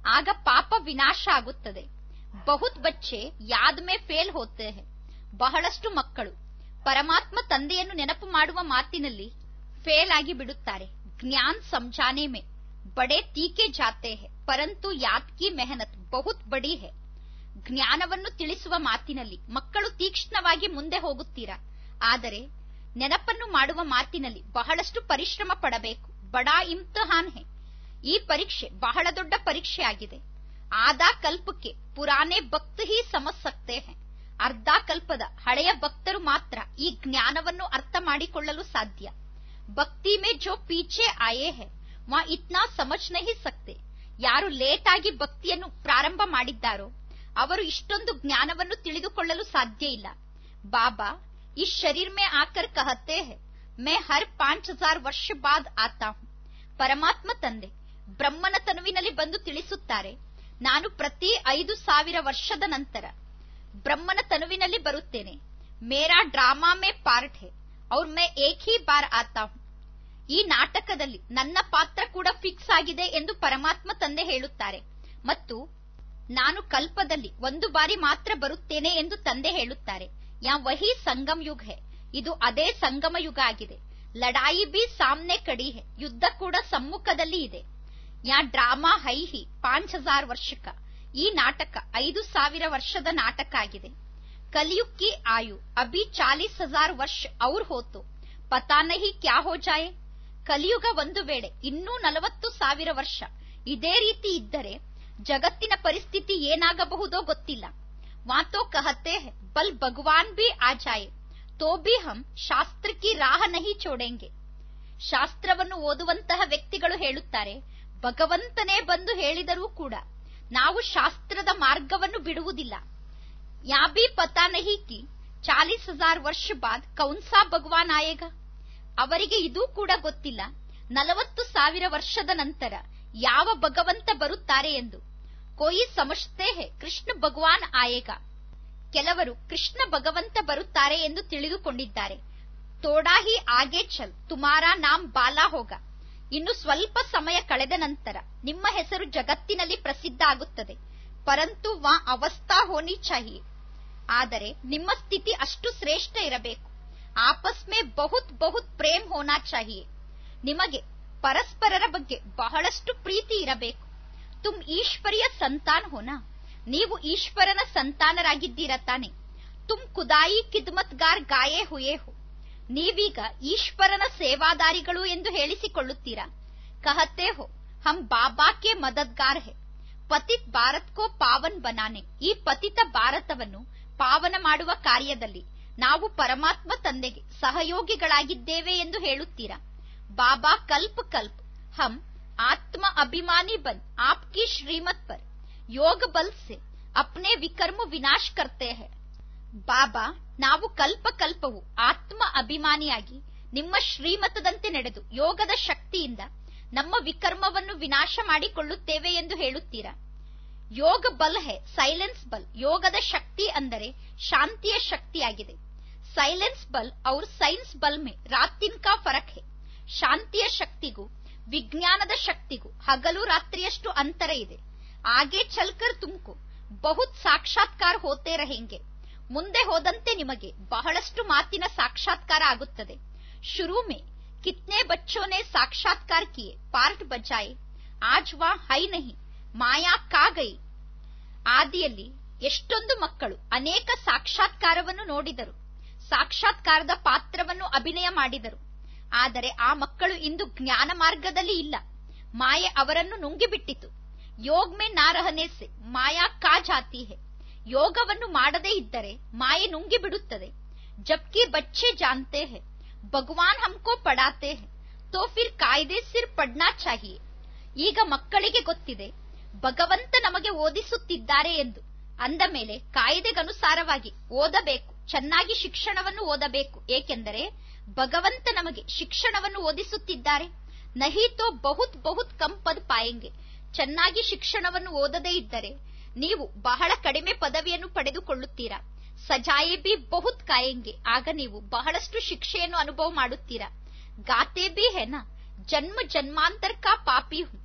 ಆಗ ಪಾಪ ವಿನಾಶ ಆಗುತ್ತದೆ ಬಹುತ್ ಬಚ್ಚೆ ಯಾದ್ ಮೇ ಫೇಲ್ ಹೋತೆ ಹೇ ಬಹಳಷ್ಟು ಮಕ್ಕಳು ಪರಮಾತ್ಮ ತಂದೆಯನ್ನು ನೆನಪು ಮಾಡುವ ಮಾತಿನಲ್ಲಿ ಫೇಲ್ ಆಗಿ ಬಿಡುತ್ತಾರೆ ಜ್ಞಾನ್ ಸಮझाने में ಬಡೆ ತೀಕೆ ಜಾತೆ ಹೇ ಪರಂತು ಯಾದ್ ಕಿ ಮೆಹನತ್ ಬಹುತ್ ಬಡಿ ಹೇ ಜ್ಞಾನವನ್ನು ತಿಳಿಸುವ ಮಾತಿನಲ್ಲಿ ಮಕ್ಕಳು ತೀಕ್ಷ್ಣವಾಗಿ ಮುಂದೆ ಹೋಗುತ್ತೀರಾ ಆದರೆ ನೆನಪನ್ನು ಮಾಡುವ ಮಾತಿನಲ್ಲಿ ಬಹಳಷ್ಟು ಪರಿಶ್ರಮ ಪಡಬೇಕು ಬಡಾ ಇಮ್ತಿಹಾನ್ ಹೇ ಈ ಪರೀಕ್ಷೆ ಬಹಳ ದೊಡ್ಡ ಪರೀಕ್ಷೆ ಆಗಿದೆ ಆದಾ ಕಲ್ಪಕ್ಕೆ ಪುರಾನೆ ಭಕ್ತ ಹಿ ಸಮಜ್ ಸಕ್ತೆ ಹೇ ಅರ್ಧ ಕಲ್ಪದ ಹಳೆಯ ಭಕ್ತರು ಮಾತ್ರ ಈ ಜ್ಞಾನವನ್ನು ಅರ್ಥ ಮಾಡಿಕೊಳ್ಳಲು ಸಾಧ್ಯ ಭಕ್ತಿ ಮೇ ಜೋ ಪೀಛೆ ಆಯೇ ಹೇ ವಾ ಇತ್ನಾ ಸಮಜ್ ನಹಿ ಸಕ್ತೆ ಯಾರು ಲೇಟ್ ಆಗಿ ಭಕ್ತಿಯನ್ನು ಪ್ರಾರಂಭ ಮಾಡಿದ್ದಾರೋ ಅವರು ಇಷ್ಟೊಂದು ಜ್ಞಾನವನ್ನು ತಿಳಿದುಕೊಳ್ಳಲು ಸಾಧ್ಯ ಇಲ್ಲ ಬಾಬಾ ಈ ಶರೀರ್ ಮೇ ಆಕರ್ ಕಹತೆ ಹೇ ಮೇ ಹರ್ ಪಾಂಚ್ ಹಜಾರ್ ವರ್ಷ ಬಾದ್ ಆತಾ ಹೂಂ ಪರಮಾತ್ಮ ತಂದೆ ಬ್ರಹ್ಮನ ತನುವಿನಲ್ಲಿ ಬಂದು ತಿಳಿಸುತ್ತಾರೆ ನಾನು ಪ್ರತಿ ಐದು ಸಾವಿರ ವರ್ಷದ ನಂತರ ಬ್ರಹ್ಮನ ತನುವಿನಲ್ಲಿ ಬರುತ್ತೇನೆ ಮೇರಾ ಡ್ರಾಮಾ ಮೇ ಪಾರ್ಟ್ ಹೇ ಅವ್ರ ಮೇ ಏಕ್ ಹಿ ಬಾರ್ ಆತಾ ಹೂಂ ಈ ನಾಟಕದಲ್ಲಿ ನನ್ನ ಪಾತ್ರ ಕೂಡ ಫಿಕ್ಸ್ ಆಗಿದೆ ಎಂದು ಪರಮಾತ್ಮ ತಂದೆ ಹೇಳುತ್ತಾರೆ ಮತ್ತು ನಾನು ಕಲ್ಪದಲ್ಲಿ ಒಂದು ಬಾರಿ ಮಾತ್ರ ಬರುತ್ತೇನೆ ಎಂದು ತಂದೆ ಹೇಳುತ್ತಾರೆ ಯಾ ವಹಿ ಸಂಗಮ್ ಯುಗ್ ಹೇ ಇದು ಅದೇ ಸಂಗಮ ಯುಗ ಆಗಿದೆ ಲಡಾಯಿ ಬಿ ಸಾಮ್ನೆ ಕಡಿ ಹೇ ಯುದ್ಧ ಕೂಡ ಸಮ್ಮುಖದಲ್ಲಿ ಇದೆ ಯಾ ಡ್ರಾಮಾ ಹೈ ಹಿ ಪಾಂಚ್ ಹಜಾರ್ ವರ್ಷಕ ಈ ನಾಟಕ ಐದು ಸಾವಿರ ವರ್ಷದ ನಾಟಕ ಆಗಿದೆ ಕಲಿಯುಗ್ ಕಿ ಆಯು ಅಭಿ ಚಾಲೀಸ್ ಹಜಾರ್ ವರ್ಷ ಔರ್ ಹೋತು ಪತಾ ನಹಿ ಕ್ಯಾ ಹೋ ಜಾಯೆ ಕಲಿಯುಗ ಒಂದು ವೇಳೆ ಇನ್ನೂ ನಲವತ್ತು ಸಾವಿರ ವರ್ಷ ಇದೇ ರೀತಿ ಇದ್ದರೆ ಜಗತ್ತಿನ ಪರಿಸ್ಥಿತಿ ಏನಾಗಬಹುದೋ ಗೊತ್ತಿಲ್ಲ ವಾತೋ ಕಹತೆ ಹೇ ಬಲ್ ಭಗವಾನ್ ಬಿ ಆ ಜಾಯೆ ತೋ ಬಿ ಹಮ್ ಶಾಸ್ತ್ರ ಕಿ ರಾಹ ನಹಿ ಚೋಡೆಂಗೆ ಶಾಸ್ತ್ರವನ್ನು ಓದುವಂತಹ ವ್ಯಕ್ತಿಗಳು ಹೇಳುತ್ತಾರೆ ಭಗವಂತನೇ ಬಂದು ಹೇಳಿದರೂ ಕೂಡ ನಾವು ಶಾಸ್ತ್ರದ ಮಾರ್ಗವನ್ನು ಬಿಡುವುದಿಲ್ಲ ಯಾ ಬಿ ಪತಾ ನಹಿ ಕಿ ಚಾಲೀಸ್ ಹಜಾರ್ ವರ್ಷ ಬಾದ್ ಕೌನ್ಸಾ ಭಗವಾನ್ ಆಯೇಗ ಅವರಿಗೆ ಇದೂ ಕೂಡ ಗೊತ್ತಿಲ್ಲ ನಲವತ್ತು ಸಾವಿರ ವರ್ಷದ ನಂತರ ಯಾವ ಭಗವಂತ ಬರುತ್ತಾರೆ ಎಂದು ಕೋಯಿ ಸಮಜ್ತೆ ಹೇ ಕೃಷ್ಣ ಭಗವಾನ್ ಆಯೇಗ ಕೆಲವರು ಕೃಷ್ಣ ಭಗವಂತ ಬರುತ್ತಾರೆ ಎಂದು ತಿಳಿದುಕೊಂಡಿದ್ದಾರೆ ತೋಡಾ ಹಿ ಆಗೆ ಚಲ್ ತುಮಾರಾ ನಾಮ್ ಬಾಲಾ ಹೋಗ ಇನ್ನು ಸ್ವಲ್ಪ ಸಮಯ ಕಳೆದ ನಂತರ ನಿಮ್ಮ ಹೆಸರು ಜಗತ್ತಿನಲ್ಲಿ ಪ್ರಸಿದ್ಧ ಆಗುತ್ತದೆ ಪರಂತು ವಾ ಅವಸ್ಥಾ ಹೋನಿ ಚಾಹಿಯೆ ಆದರೆ ನಿಮ್ಮ ಸ್ಥಿತಿ ಅಷ್ಟು ಶ್ರೇಷ್ಠ ಇರಬೇಕು ಆಪಸ್ ಮೇ ಬಹುತ್ ಬಹುತ್ ಪ್ರೇಮ್ ಹೋನಾ ಚಾಹಿಯೆ ನಿಮಗೆ ಪರಸ್ಪರರ ಬಗ್ಗೆ ಬಹಳಷ್ಟು ಪ್ರೀತಿ ಇರಬೇಕು ತುಮ್ ಈಶ್ವರಿಯ ಸಂತಾನ್ ಹೋನಾ ನೀವು ಈಶ್ವರನ ಸಂತಾನರಾಗಿದ್ದೀರ ತಾನೆ ತುಮ್ ಕುದಾಯಿ ಕಿದ್ಮತ್ಗಾರ್ ಗಾಯೇ ಹುಯೇ ಹೋ ನೀವೀಗ ಈಶ್ವರನ ಸೇವಾದಾರಿಗಳು ಎಂದು ಹೇಳಿಸಿಕೊಳ್ಳುತ್ತೀರಾ ಕಹತೆ ಹೋ ಹಮ್ ಬಾಬಾ ಕೆ ಮದದ್ಗಾರ್ ಹೇ ಪತಿತ್ ಭಾರತ್ ಕೋ ಪಾವನ್ ಬನಾನೆ ಈ ಪತಿತ ಭಾರತವನ್ನು ಪಾವನ ಮಾಡುವ ಕಾರ್ಯದಲ್ಲಿ ನಾವು ಪರಮಾತ್ಮ ತಂದೆಗೆ ಸಹಯೋಗಿಗಳಾಗಿದ್ದೇವೆ ಎಂದು ಹೇಳುತ್ತೀರಾ ಬಾಬಾ ಕಲ್ಪ ಕಲ್ಪ ಹಮ್ ಆತ್ಮ ಅಭಿಮಾನಿ ಬನ್ ಆಪ್ಕಿ ಶ್ರೀಮತ್ ಪರ್ ಯೋಗ ಬಲ್ ಸೆ ಅಪ್ನೆ ವಿಕರ್ಮ ವಿನಾಶ್ ಕರ್ತೆ ಹೇ ಬಾಬಾ ನಾವು ಕಲ್ಪ ಕಲ್ಪವು ಆತ್ಮ ಅಭಿಮಾನಿಯಾಗಿ ನಿಮ್ಮ ಶ್ರೀಮತದಂತೆ ನಡೆದು ಯೋಗದ ಶಕ್ತಿಯಿಂದ ನಮ್ಮ ವಿಕರ್ಮವನ್ನು ವಿನಾಶ ಮಾಡಿಕೊಳ್ಳುತ್ತೇವೆ ಎಂದು ಹೇಳುತ್ತೀರಾ ಯೋಗ ಬಲ್ ಹೇ ಸೈಲೆನ್ಸ್ ಬಲ್ ಯೋಗದ ಶಕ್ತಿ ಅಂದರೆ ಶಾಂತಿಯ ಶಕ್ತಿಯಾಗಿದೆ ಸೈಲೆನ್ಸ್ ಬಲ್ ಔರ್ ಸೈನ್ಸ್ ಬಲ್ ಮೇ ರಾತಿನ್ ಕಾ ಫರಕ್ ಹೇ ಶಾಂತಿಯ ಶಕ್ತಿಗೂ ವಿಜ್ಞಾನದ ಶಕ್ತಿಗೂ ಹಗಲು ರಾತ್ರಿಯಷ್ಟು ಅಂತರ ಇದೆ ಆಗೆ ಚಲ್ಕರ್ ತುಮ್ಕು ಬಹುತ್ ಸಾಕ್ಷಾತ್ಕಾರ ಹೋತೆ रहेंगे ಮುಂದೆ ಹೋದಂತೆ ನಿಮಗೆ ಬಹಳಷ್ಟು ಮಾತಿನ ಸಾಕ್ಷಾತ್ಕಾರ ಆಗುತ್ತದೆ ಶುರು ಮೇ ಕಿತ್ನೆ ಬಚ್ಚೋ ನೆ ಸಾಕ್ಷಾತ್ಕಾರ ಕಿಯೆ ಪಾರ್ಟ್ ಬಜಾಯೆ ಆಜ್ ವಾ ಹೈ ನಹಿ ಮಾಯಾ ಕಾ ಗೈ ಆದಿಯಲ್ಲಿ ಎಷ್ಟೊಂದು ಮಕ್ಕಳು ಅನೇಕ ಸಾಕ್ಷಾತ್ಕಾರವನ್ನು ನೋಡಿದರು ಸಾಕ್ಷಾತ್ಕಾರದ ಪಾತ್ರವನ್ನು ಅಭಿನಯ ಮಾಡಿದರು ಆದರೆ ಆ ಮಕ್ಕಳು ಇಂದು ಜ್ಞಾನ ಮಾರ್ಗದಲ್ಲಿ ಇಲ್ಲ ಮಾಯೆ ಅವರನ್ನು ನುಂಗಿಬಿಟ್ಟಿತು ಯೋಗ್ ಮೇ ನಾ ರಹನೆ ಸೆ ಮಾಯಾ ಕಾ ಜಾತಿ ಹೇ ಯೋಗವನ್ನು ಮಾಡದೇ ಇದ್ದರೆ ಮಾಯೆ ನುಂಗಿ ಬಿಡುತ್ತದೆ ಜಬ್ಕಿ ಬಚ್ಚೆ ಜಾನ್ತೆ ಹೇ ಭಗವಾನ್ ಹಮ್ಕೋ ಪಡಾತೆ ಹೇ ತೋ ಫಿರ್ ಕಾಯ್ದೆ ಸಿರ್ ಪಡ್ನಾ ಚಾಹಿಯೆ ಈಗ ಮಕ್ಕಳಿಗೆ ಗೊತ್ತಿದೆ ಭಗವಂತ ನಮಗೆ ಓದಿಸುತ್ತಿದ್ದಾರೆ ಎಂದು ಅಂದ ಮೇಲೆ ಕಾಯ್ದೆಗನುಸಾರವಾಗಿ ಓದಬೇಕು ಚೆನ್ನಾಗಿ ಶಿಕ್ಷಣವನ್ನು ಓದಬೇಕು ಏಕೆಂದರೆ ಭಗವಂತ ನಮಗೆ ಶಿಕ್ಷಣವನ್ನು ಓದಿಸುತ್ತಿದ್ದಾರೆ ನಹಿ ತೋ ಬಹುತ್ ಬಹುತ್ ಕಂ ಪದ್ ಪಾಯೆಂಗೆ ಚೆನ್ನಾಗಿ ಶಿಕ್ಷಣವನ್ನು ಓದದೇ ಇದ್ದರೆ ನೀವು ಬಹಳ ಕಡಿಮೆ ಪದವಿಯನ್ನು ಪಡೆದುಕೊಳ್ಳುತ್ತೀರಾ ಸಜಾಯೆ ಬಿ ಬಹುತ್ ಕಾಯೆಂಗೆ ಆಗ ನೀವು ಬಹಳಷ್ಟು ಶಿಕ್ಷೆಯನ್ನು ಅನುಭವ ಮಾಡುತ್ತೀರಾ ಗಾತೆ ಬಿ ಹೆನಾ ಜನ್ಮ ಜನ್ಮಾಂತರ ಕಾ ಪಾಪಿ ಹೂ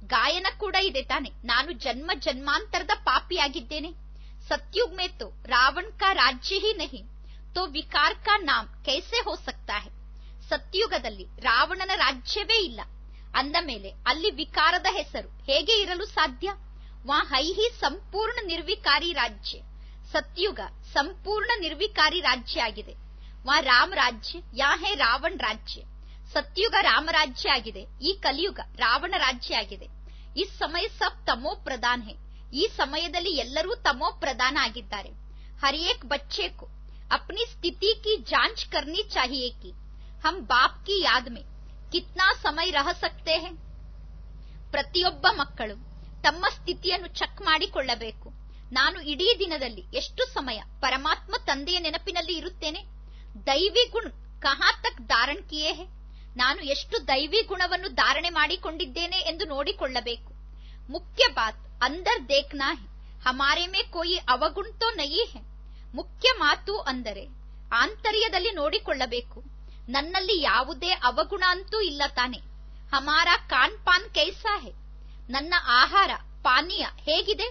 ಗಾಯನ ಕೂಡ ಇದೆ ತಾನೆ ನಾನು ಜನ್ಮ ಜನ್ಮಾಂತರದ ಪಾಪಿಯಾಗಿದ್ದೇನೆ सतयुग में तो रावण का राज्य ही नहीं तो विकार का नाम कैसे हो सकता है ಸತ್ಯುಗದಲ್ಲಿ ರಾವಣನ ರಾಜ್ಯವೇ ಇಲ್ಲ ಅಂದ ಮೇಲೆ ಅಲ್ಲಿ ವಿಕಾರದ ಹೆಸರು ಹೇಗೆ ಇರಲು ಸಾಧ್ಯ ವಾ ಹೈಹಿ ಸಂಪೂರ್ಣ ನಿರ್ವಿಕಾರಿ ರಾಜ್ಯ ಸತ್ಯುಗ ಸಂಪೂರ್ಣ ನಿರ್ವಿಕಾರಿ ರಾಜ್ಯ ಆಗಿದೆ ವಾ ರಾಮ್ ರಾಜ್ಯ ಯಾ ಹೇ ರಾವಣ ರಾಜ್ಯ ಸತ್ಯುಗ ರಾಮರಾಜ್ಯ ಆಗಿದೆ ಈ ಕಲಿಯುಗ ರಾವಣ ರಾಜ್ಯ ಆಗಿದೆ ಈ ಸಮಯ ಸಬ್ ತಮೋ ಪ್ರಧಾನ್ ಹೇ ಈ ಸಮಯದಲ್ಲಿ ಎಲ್ಲರೂ ತಮೋ ಪ್ರಧಾನ ಆಗಿದ್ದಾರೆ हर एक बच्चे को अपनी स्थिति की जांच करनी चाहिए कि हम बाप की याद में कितना समय रह सकते हैं ಪ್ರತಿಯೊಬ್ಬ ಮಕ್ಕಳು ತಮ್ಮ ಸ್ಥಿತಿಯನ್ನು ಚೆಕ್ ಮಾಡಿಕೊಳ್ಳಬೇಕು ನಾನು ಇಡೀ ದಿನದಲ್ಲಿ ಎಷ್ಟು ಸಮಯ ಪರಮಾತ್ಮ ತಂದೆಯ ನೆನಪಿನಲ್ಲಿ ಇರುತ್ತೇನೆ ದೈವಿ ಗುಣ ಕಹಾ ತಕ್ ಧಾರಣ್ ಕಿಯೇ ಹೇ ನಾನು ಎಷ್ಟು ದೈವಿ ಗುಣವನ್ನು ಧಾರಣೆ ಮಾಡಿಕೊಂಡಿದ್ದೇನೆ ಎಂದು ನೋಡಿಕೊಳ್ಳಬೇಕು ಮುಖ್ಯ ಬಾತ್ ಅಂದರ್ ದೇಖ್ನಾ ಹೇ ಹಮಾರೆ ಮೇ ಕೋಯಿ ಅವಗುಣ ತೋ ನಯಿ ಹೇ ಮುಖ್ಯ ಮಾತು ಅಂದರೆ ಆಂತರ್ಯದಲ್ಲಿ ನೋಡಿಕೊಳ್ಳಬೇಕು ನನ್ನಲ್ಲಿ ಯಾವುದೇ ಅವಗುಣ ಅಂತೂ ಇಲ್ಲ ತಾನೆ ಹಮಾರ ಕಾನ್ ಪಾನ್ ಕೈಸಾ ಹೇ ನನ್ನ ಆಹಾರ ಪಾನೀಯ ಹೇಗಿದೆ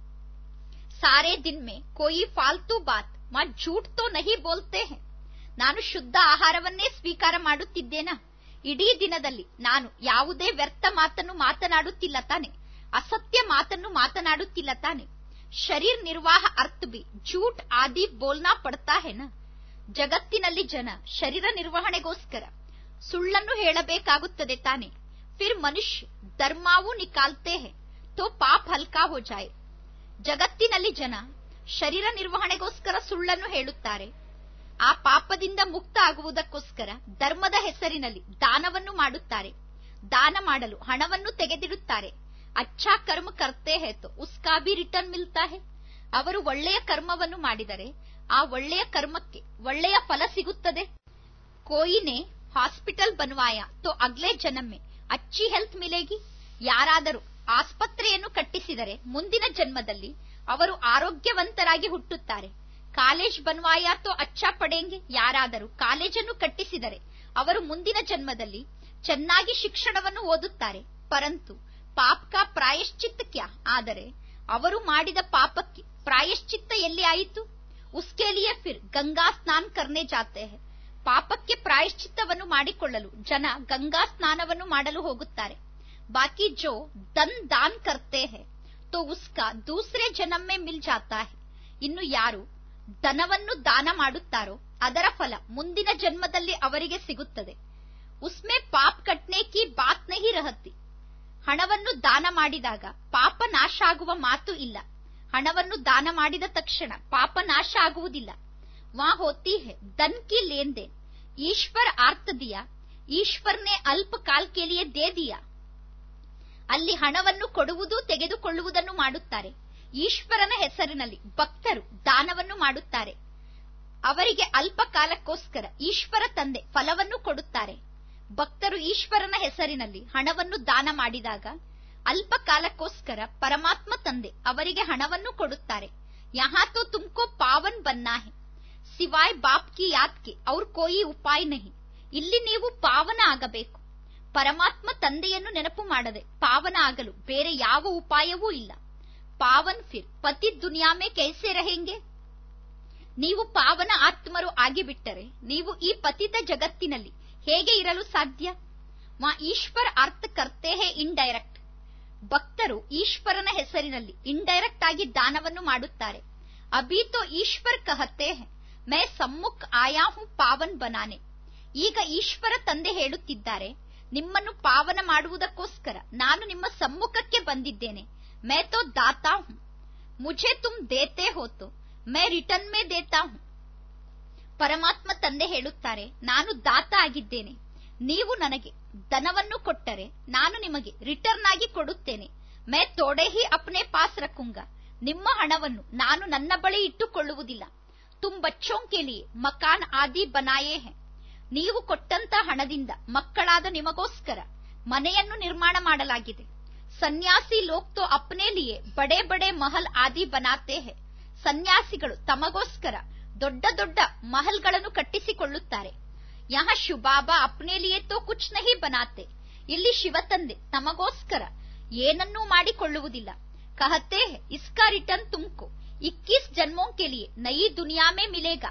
ಸಾರೇ ದಿನ್ ಮೇ ಕೋಯಿ ಫಾಲ್ತು ಬಾತ್ ಮಾ ಝೂಟ್ ತೋ ನಹಿ ಬೋಲ್ತೆ ಹೇ ನಾನು ಶುದ್ಧ ಆಹಾರವನ್ನೇ ಸ್ವೀಕಾರ ಮಾಡುತ್ತಿದ್ದೇನಾ ಇಡೀ ದಿನದಲ್ಲಿ ನಾನು ಯಾವುದೇ ವ್ಯರ್ಥ ಮಾತನ್ನು ಮಾತನಾಡುತ್ತಿಲ್ಲ ತಾನೆ ಅಸತ್ಯ ಮಾತನ್ನು ಮಾತನಾಡುತ್ತಿಲ್ಲ ತಾನೆ ಶರೀರ್ ನಿರ್ವಾಹ ಅರ್ಥ ಬಿ ಝೂಟ್ ಆದಿ ಬೋಲ್ನಾ ಪಡ್ತಾ ಹೇನ ಜಗತ್ತಿನಲ್ಲಿ ಜನ ಶರೀರ ನಿರ್ವಹಣೆಗೋಸ್ಕರ ಸುಳ್ಳನ್ನು ಹೇಳಬೇಕಾಗುತ್ತದೆ ತಾನೆ ಫಿರ್ ಮನುಷ್ಯ ಧರ್ಮಾವು ನಿಕಾಲ್ತೆ ಹೇ ತೋ ಪಾಪ್ ಹಲ್ಕಾ ಹೋ ಜಾಯ್ ಜಗತ್ತಿನಲ್ಲಿ ಜನ ಶರೀರ ನಿರ್ವಹಣೆಗೋಸ್ಕರ ಸುಳ್ಳನ್ನು ಹೇಳುತ್ತಾರೆ ಆ ಪಾಪದಿಂದ ಮುಕ್ತ ಆಗುವುದಕ್ಕೋಸ್ಕರ ಧರ್ಮದ ಹೆಸರಿನಲ್ಲಿ ದಾನವನ್ನು ಮಾಡುತ್ತಾರೆ ದಾನ ಮಾಡಲು ಹಣವನ್ನು ತೆಗೆದಿಡುತ್ತಾರೆ ಅಚ್ಚಾ ಕರ್ಮ ಕರ್ತೆ ಹೇತೋ ಉಸ್ಕಾ ಬಿ ರಿಟರ್ನ್ ಮಿಲ್ತಾ ಹೇ ಅವರು ಒಳ್ಳೆಯ ಕರ್ಮವನ್ನು ಮಾಡಿದರೆ ಆ ಒಳ್ಳೆಯ ಕರ್ಮಕ್ಕೆ ಒಳ್ಳೆಯ ಫಲ ಸಿಗುತ್ತದೆ ಕೋಯಿನೇ ಹಾಸ್ಪಿಟಲ್ ಬನ್ವಾಯ ತೋ ಅಗ್ಲೆ ಜನ್ಮೆ ಅಚ್ಚಿ ಹೆಲ್ತ್ ಮಿಲೇಗಿ ಯಾರಾದರೂ ಆಸ್ಪತ್ರೆಯನ್ನು ಕಟ್ಟಿಸಿದರೆ ಮುಂದಿನ ಜನ್ಮದಲ್ಲಿ ಅವರು ಆರೋಗ್ಯವಂತರಾಗಿ ಹುಟ್ಟುತ್ತಾರೆ ಕಾಲೇಜ್ ಬನ್ವಾಯ ತೋ ಅಚ್ಚಾ ಪಡೆಂಗೆ ಯಾರಾದರೂ ಕಾಲೇಜನ್ನು ಕಟ್ಟಿಸಿದರೆ ಅವರು ಮುಂದಿನ ಜನ್ಮದಲ್ಲಿ ಚೆನ್ನಾಗಿ ಶಿಕ್ಷಣವನ್ನು ಓದುತ್ತಾರೆ ಪರಂತು ಪಾಪ್ ಕಾ ಪ್ರಾಯಶ್ಚಿತ್ತ ಕ್ಯಾ ಆದರೆ ಅವರು ಮಾಡಿದ ಪಾಪಕ್ಕೆ ಪ್ರಾಯಶ್ಚಿತ್ತ ಎಲ್ಲಿ ಆಯಿತು ಉಸ್ಕೆ ಲಿಯೆ ಫಿರ್ ಗಂಗಾ ಸ್ನಾನ್ ಕರ್ನೆ ಜಾತೆ ಹೇ ಪಾಪಕ್ಕೆ ಪ್ರಾಯಶ್ಚಿತ್ತವನ್ನು ಮಾಡಿಕೊಳ್ಳಲು ಜನ ಗಂಗಾ ಸ್ನಾನವನ್ನು ಮಾಡಲು ಹೋಗುತ್ತಾರೆ ಬಾಕಿ ಜೋ ದನ್ ದಾನ್ ಕರ್ತೆ ಹೇ ತೋ ಉಸ್ಕಾ ದೂಸರೆ ಜನ್ಮೆ ಮಿಲ್ ಜಾತಾ ಹೇ ಇನ್ನು ಯಾರು ಧನವನ್ನು ದಾನ ಮಾಡುತ್ತಾರೋ ಅದರ ಫಲ ಮುಂದಿನ ಜನ್ಮದಲ್ಲಿ ಅವರಿಗೆ ಸಿಗುತ್ತದೆ ಉಸ್ಮೆ ಪಾಪ್ ಕಟ್ನೆ ಕಿ ಬಾತ್ ನಹಿ ರಹತಿ ಹಣವನ್ನು ದಾನ ಮಾಡಿದಾಗ ಪಾಪ ನಾಶ ಆಗುವ ಮಾತು ಇಲ್ಲ ಹಣವನ್ನು ದಾನ ಮಾಡಿದ ತಕ್ಷಣ ಪಾಪ ನಾಶ ಆಗುವುದಿಲ್ಲ ವಾ ಹೋತಿ ಹೇ ದನ್ ಕಿ ಲೇನ್ ದೇನ್ ಈಶ್ವರ್ ಆರ್ತ ದಿಯಾ ಈಶ್ವರ್ನೆ ಅಲ್ಪ ಕಾಲ್ ಕೆ ಲಿಯೆ ದೇ ದಿಯಾ ಅಲ್ಲಿ ಹಣವನ್ನು ಕೊಡುವುದು ತೆಗೆದುಕೊಳ್ಳುವುದನ್ನು ಮಾಡುತ್ತಾರೆ ಈಶ್ವರನ ಹೆಸರಿನಲ್ಲಿ ಭಕ್ತರು ದಾನವನ್ನು ಮಾಡುತ್ತಾರೆ ಅವರಿಗೆ ಅಲ್ಪ ಕಾಲಕ್ಕೋಸ್ಕರ ಈಶ್ವರ ತಂದೆ ಫಲವನ್ನು ಕೊಡುತ್ತಾರೆ ಭಕ್ತರು ಈಶ್ವರನ ಹೆಸರಿನಲ್ಲಿ ಹಣವನ್ನು ದಾನ ಮಾಡಿದಾಗ ಅಲ್ಪ ಕಾಲಕ್ಕೋಸ್ಕರ ಪರಮಾತ್ಮ ತಂದೆ ಅವರಿಗೆ ಹಣವನ್ನು ಕೊಡುತ್ತಾರೆ ಯಹಾ ತೋ ತುಮ್ಕೋ ಪಾವನ್ ಬನ್ನಾ ಹೇ ಸಿವಾಯ್ ಬಾಪ್ ಕಿ ಯಾದ್ ಕೆ ಅವ್ರ ಕೋಯಿ ಉಪಾಯ ನಹಿ ಇಲ್ಲಿ ನೀವು ಪಾವನ ಆಗಬೇಕು ಪರಮಾತ್ಮ ತಂದೆಯನ್ನು ನೆನಪು ಮಾಡದೆ ಪಾವನ ಆಗಲು ಬೇರೆ ಯಾವ ಉಪಾಯವೂ ಇಲ್ಲ ಪಾವನ್ ಫಿರ್ ಪತಿ ದುನಿಯಾ ಮೇ ಕೈಸೆ ರಹೆಂಗೆ ನೀವು ಪಾವನ ಆತ್ಮರು ಆಗಿಬಿಟ್ಟರೆ ನೀವು ಈ ಪತಿತ ಜಗತ್ತಿನಲ್ಲಿ ಹೇಗೆ ಇರಲು ಸಾಧ್ಯ ಮಾ ಈಶ್ವರ್ ಅರ್ಥ ಕರ್ತೆ ಹೇ ಇಂಡೈರೆಕ್ಟ್ ಭಕ್ತರು ಈಶ್ವರನ ಹೆಸರಿನಲ್ಲಿ ಇಂಡೈರೆಕ್ಟ್ ಆಗಿ ದಾನವನ್ನು ಮಾಡುತ್ತಾರೆ ಅಭಿ ತೋ ಈಶ್ವರ್ ಕಹತೆ ಹೇ ಮೈ ಸಮ್ಮುಖ್ ಆಯಾ ಹೂ ಪಾವನ್ ಬನಾನೆ ಈಗ ಈಶ್ವರ ತಂದೆ ಹೇಳುತ್ತಿದ್ದಾರೆ ನಿಮ್ಮನ್ನು ಪಾವನ ಮಾಡುವುದಕ್ಕೋಸ್ಕರ ನಾನು ನಿಮ್ಮ ಸಮ್ಮುಖಕ್ಕೆ ಬಂದಿದ್ದೇನೆ ಮೈ ತೋ ದಾತಾ ಹೂ ಮುझे ತುಮ್ ದೇತೆ ಹೋತೋ ಮೈ ರಿಟರ್ನ್ ಮೇ ದೇತಾ ಹೂ ಪರಮಾತ್ಮ ತಂದೆ ಹೇಳುತ್ತಾರೆ ನಾನು ದಾತ ಆಗಿದ್ದೇನೆ ನೀವು ನನಗೆ ಧನವನ್ನು ಕೊಟ್ಟರೆ ನಾನು ನಿಮಗೆ ರಿಟರ್ನ್ ಆಗಿ ಕೊಡುತ್ತೇನೆ ಮೈ ತೋಡೆ ಹಿ ಅಪ್ನೆ ಪಾಸ್ ರಕ್ಕುಂಗ ನಿಮ್ಮ ಹಣವನ್ನು ನಾನು ನನ್ನ ಬಳಿ ಇಟ್ಟುಕೊಳ್ಳುವುದಿಲ್ಲ ತುಮ್ ಬಚ್ಚೋಂ ಕೆ ಲಿಯೆ ಮಕಾನ್ ಆದಿ ಬನಾಯೇ ಹೇ ನೀವು ಕೊಟ್ಟಂತ ಹಣದಿಂದ ಮಕ್ಕಳಾದ ನಿಮಗೋಸ್ಕರ ಮನೆಯನ್ನು ನಿರ್ಮಾಣ ಮಾಡಲಾಗಿದೆ ಸನ್ಯಾಸಿ ಲೋಕ್ ತೋ ಅಪ್ನೆ ಲಿಯೆ ಬಡೆ ಬಡೆ ಮಹಲ್ ಆದಿ ಬನಾತೆ ಹೇ ಸನ್ಯಾಸಿಗಳು ತಮಗೋಸ್ಕರ ದೊಡ್ಡ ದೊಡ್ಡ ಮಹಲ್ಗಳನ್ನು ಕಟ್ಟಿಸಿಕೊಳ್ಳುತ್ತಾರೆ ಯಹ ಶುಬಾಬಾ ಅಪ್ನೆ ಲಿಯೆ ತೋ ಕುಚ್ ನಹಿ ಬನಾತೆ ಇಲ್ಲಿ ಶಿವತಂದೆ ತಮಗೋಸ್ಕರ ಏನನ್ನೂ ಮಾಡಿಕೊಳ್ಳುವುದಿಲ್ಲ ಕಹತೆ ಹೈ ಇಸ್ಕಾ ರಿಟರ್ನ್ ತುಮ್ಕೋ ಇಕ್ಕೀಸ್ ಜನ್ಮೋ ಕೆ ಲಿಯೆ ನಯಿ ದುನಿಯಾ ಮೇ ಮಿಲೇಗಾ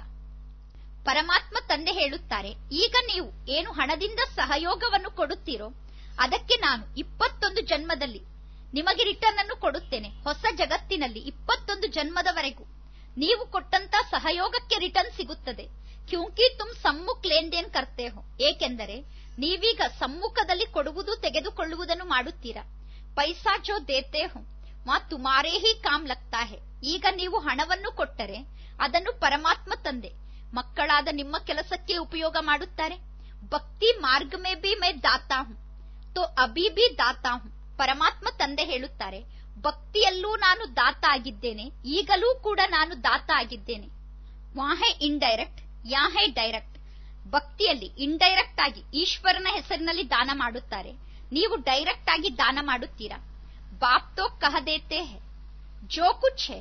ಪರಮಾತ್ಮ ತಂದೆ ಹೇಳುತ್ತಾರೆ ಈಗ ನೀವು ಏನು ಹಣದಿಂದ ಸಹಯೋಗವನ್ನು ಕೊಡುತ್ತೀರೋ ಅದಕ್ಕೆ ನಾನು ಇಪ್ಪತ್ತೊಂದು ಜನ್ಮದಲ್ಲಿ ನಿಮಗೆ ರಿಟರ್ನ್ ಅನ್ನು ಕೊಡುತ್ತೇನೆ ಹೊಸ ಜಗತ್ತಿನಲ್ಲಿ ಇಪ್ಪತ್ತೊಂದು ಜನ್ಮದವರೆಗೂ ನೀವು ಕೊಟ್ಟಂತ ಸಹಯೋಗಕ್ಕೆ ರಿಟರ್ನ್ ಸಿಗುತ್ತದೆ ಕ್ಯೂಂಕಿ ತುಮ್ ಸಮ್ಮುಖ್ ಲೇನ್ ದೇನ್ ಕರ್ತೆ ಹೋ ಏಕೆಂದರೆ ನೀವೀಗ ಸಮ್ಮುಖದಲ್ಲಿ ಕೊಡುವುದು ತೆಗೆದುಕೊಳ್ಳುವುದನ್ನು ಮಾಡುತ್ತೀರಾ ಪೈಸಾ ಜೋ ದೇತೆ ಹೋ ಮಾ ತುಮಾರೇ ಹಿ ಕಾಮ್ ಲಗ್ತಾ ಹೇ ಈಗ ನೀವು ಹಣವನ್ನು ಕೊಟ್ಟರೆ ಅದನ್ನು ಪರಮಾತ್ಮ ತಂದೆ ಮಕ್ಕಳಾದ ನಿಮ್ಮ ಕೆಲಸಕ್ಕೆ ಉಪಯೋಗ ಮಾಡುತ್ತಾರೆ ಭಕ್ತಿ ಮಾರ್ಗ ಮೇ ಬಿ ಮೇ ದಾತಾ ಹೂಂ ತೋ ಅಭಿ ಬಿ ದಾತಾ ಹೂಂ ಪರಮಾತ್ಮ ತಂದೆ ಹೇಳುತ್ತಾರೆ ಭಕ್ತಿಯಲ್ಲೂ ನಾನು ದಾತ ಆಗಿದ್ದೇನೆ ಈಗಲೂ ಕೂಡ ನಾನು ದಾತ ಆಗಿದ್ದೇನೆ ವಾಹೆ ಇಂಡೈರೆಕ್ಟ್ ಯಾಹೆ ಡೈರೆಕ್ಟ್ ಭಕ್ತಿಯಲ್ಲಿ ಇಂಡೈರೆಕ್ಟ್ ಆಗಿ ಈಶ್ವರನ ಹೆಸರಿನಲ್ಲಿ ದಾನ ಮಾಡುತ್ತಾರೆ ನೀವು ಡೈರೆಕ್ಟ್ ಆಗಿ ದಾನ ಮಾಡುತ್ತೀರಾ ಬಾಪ್ ತೋ ಕಹ ದೇತೆ ಹೈ ಜೋ ಕುಚ್ ಹೈ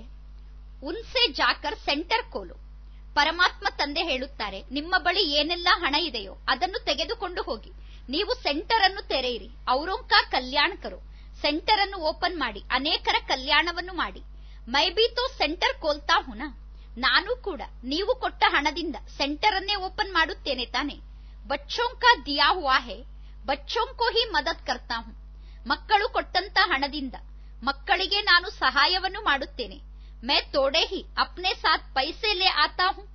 ಉನ್ಸೆ ಜಾಕರ್ ಸೆಂಟರ್ ಕೋಲು ಪರಮಾತ್ಮ ತಂದೆ ಹೇಳುತ್ತಾರೆ ನಿಮ್ಮ ಬಳಿ ಏನೆಲ್ಲ ಹಣ ಇದೆಯೋ ಅದನ್ನು ತೆಗೆದುಕೊಂಡು ಹೋಗಿ ನೀವು ಸೆಂಟರ್ ಅನ್ನು ತೆರೆಯಿರಿ ಔರೋಂಕ ಕಲ್ಯಾಣಕರು ಸೆಂಟರ್ ಅನ್ನು ಓಪನ್ ಮಾಡಿ ಅನೇಕರ ಕಲ್ಯಾಣವನ್ನು ಮಾಡಿ ಮೈ ಬಿ ತೋ ಸೆಂಟರ್ ಕೋಲ್ತಾ ಹುನ ನಾನು ಕೂಡ ನೀವು ಕೊಟ್ಟ ಹಣದಿಂದ ಸೆಂಟರ್ ಅನ್ನೇ ಓಪನ್ ಮಾಡುತ್ತೇನೆ ತಾನೆ ಬಚ್ಚೋಂಕ ದಿಯಾ ಹುವಾ ಹೇ ಬಚ್ಚೋಂಕೋ ಹಿ ಮದತ್ ಕರ್ತಾ ಹೂಂ ಮಕ್ಕಳು ಕೊಟ್ಟಂತ ಹಣದಿಂದ ಮಕ್ಕಳಿಗೆ ನಾನು ಸಹಾಯವನ್ನು ಮಾಡುತ್ತೇನೆ ಮೈ ತೋಡೆ ಹಿ ಅಪ್ನೆ ಸಾಥ್ ಪೈಸೆ ಲೇ ಆತಾ ಹೂಂ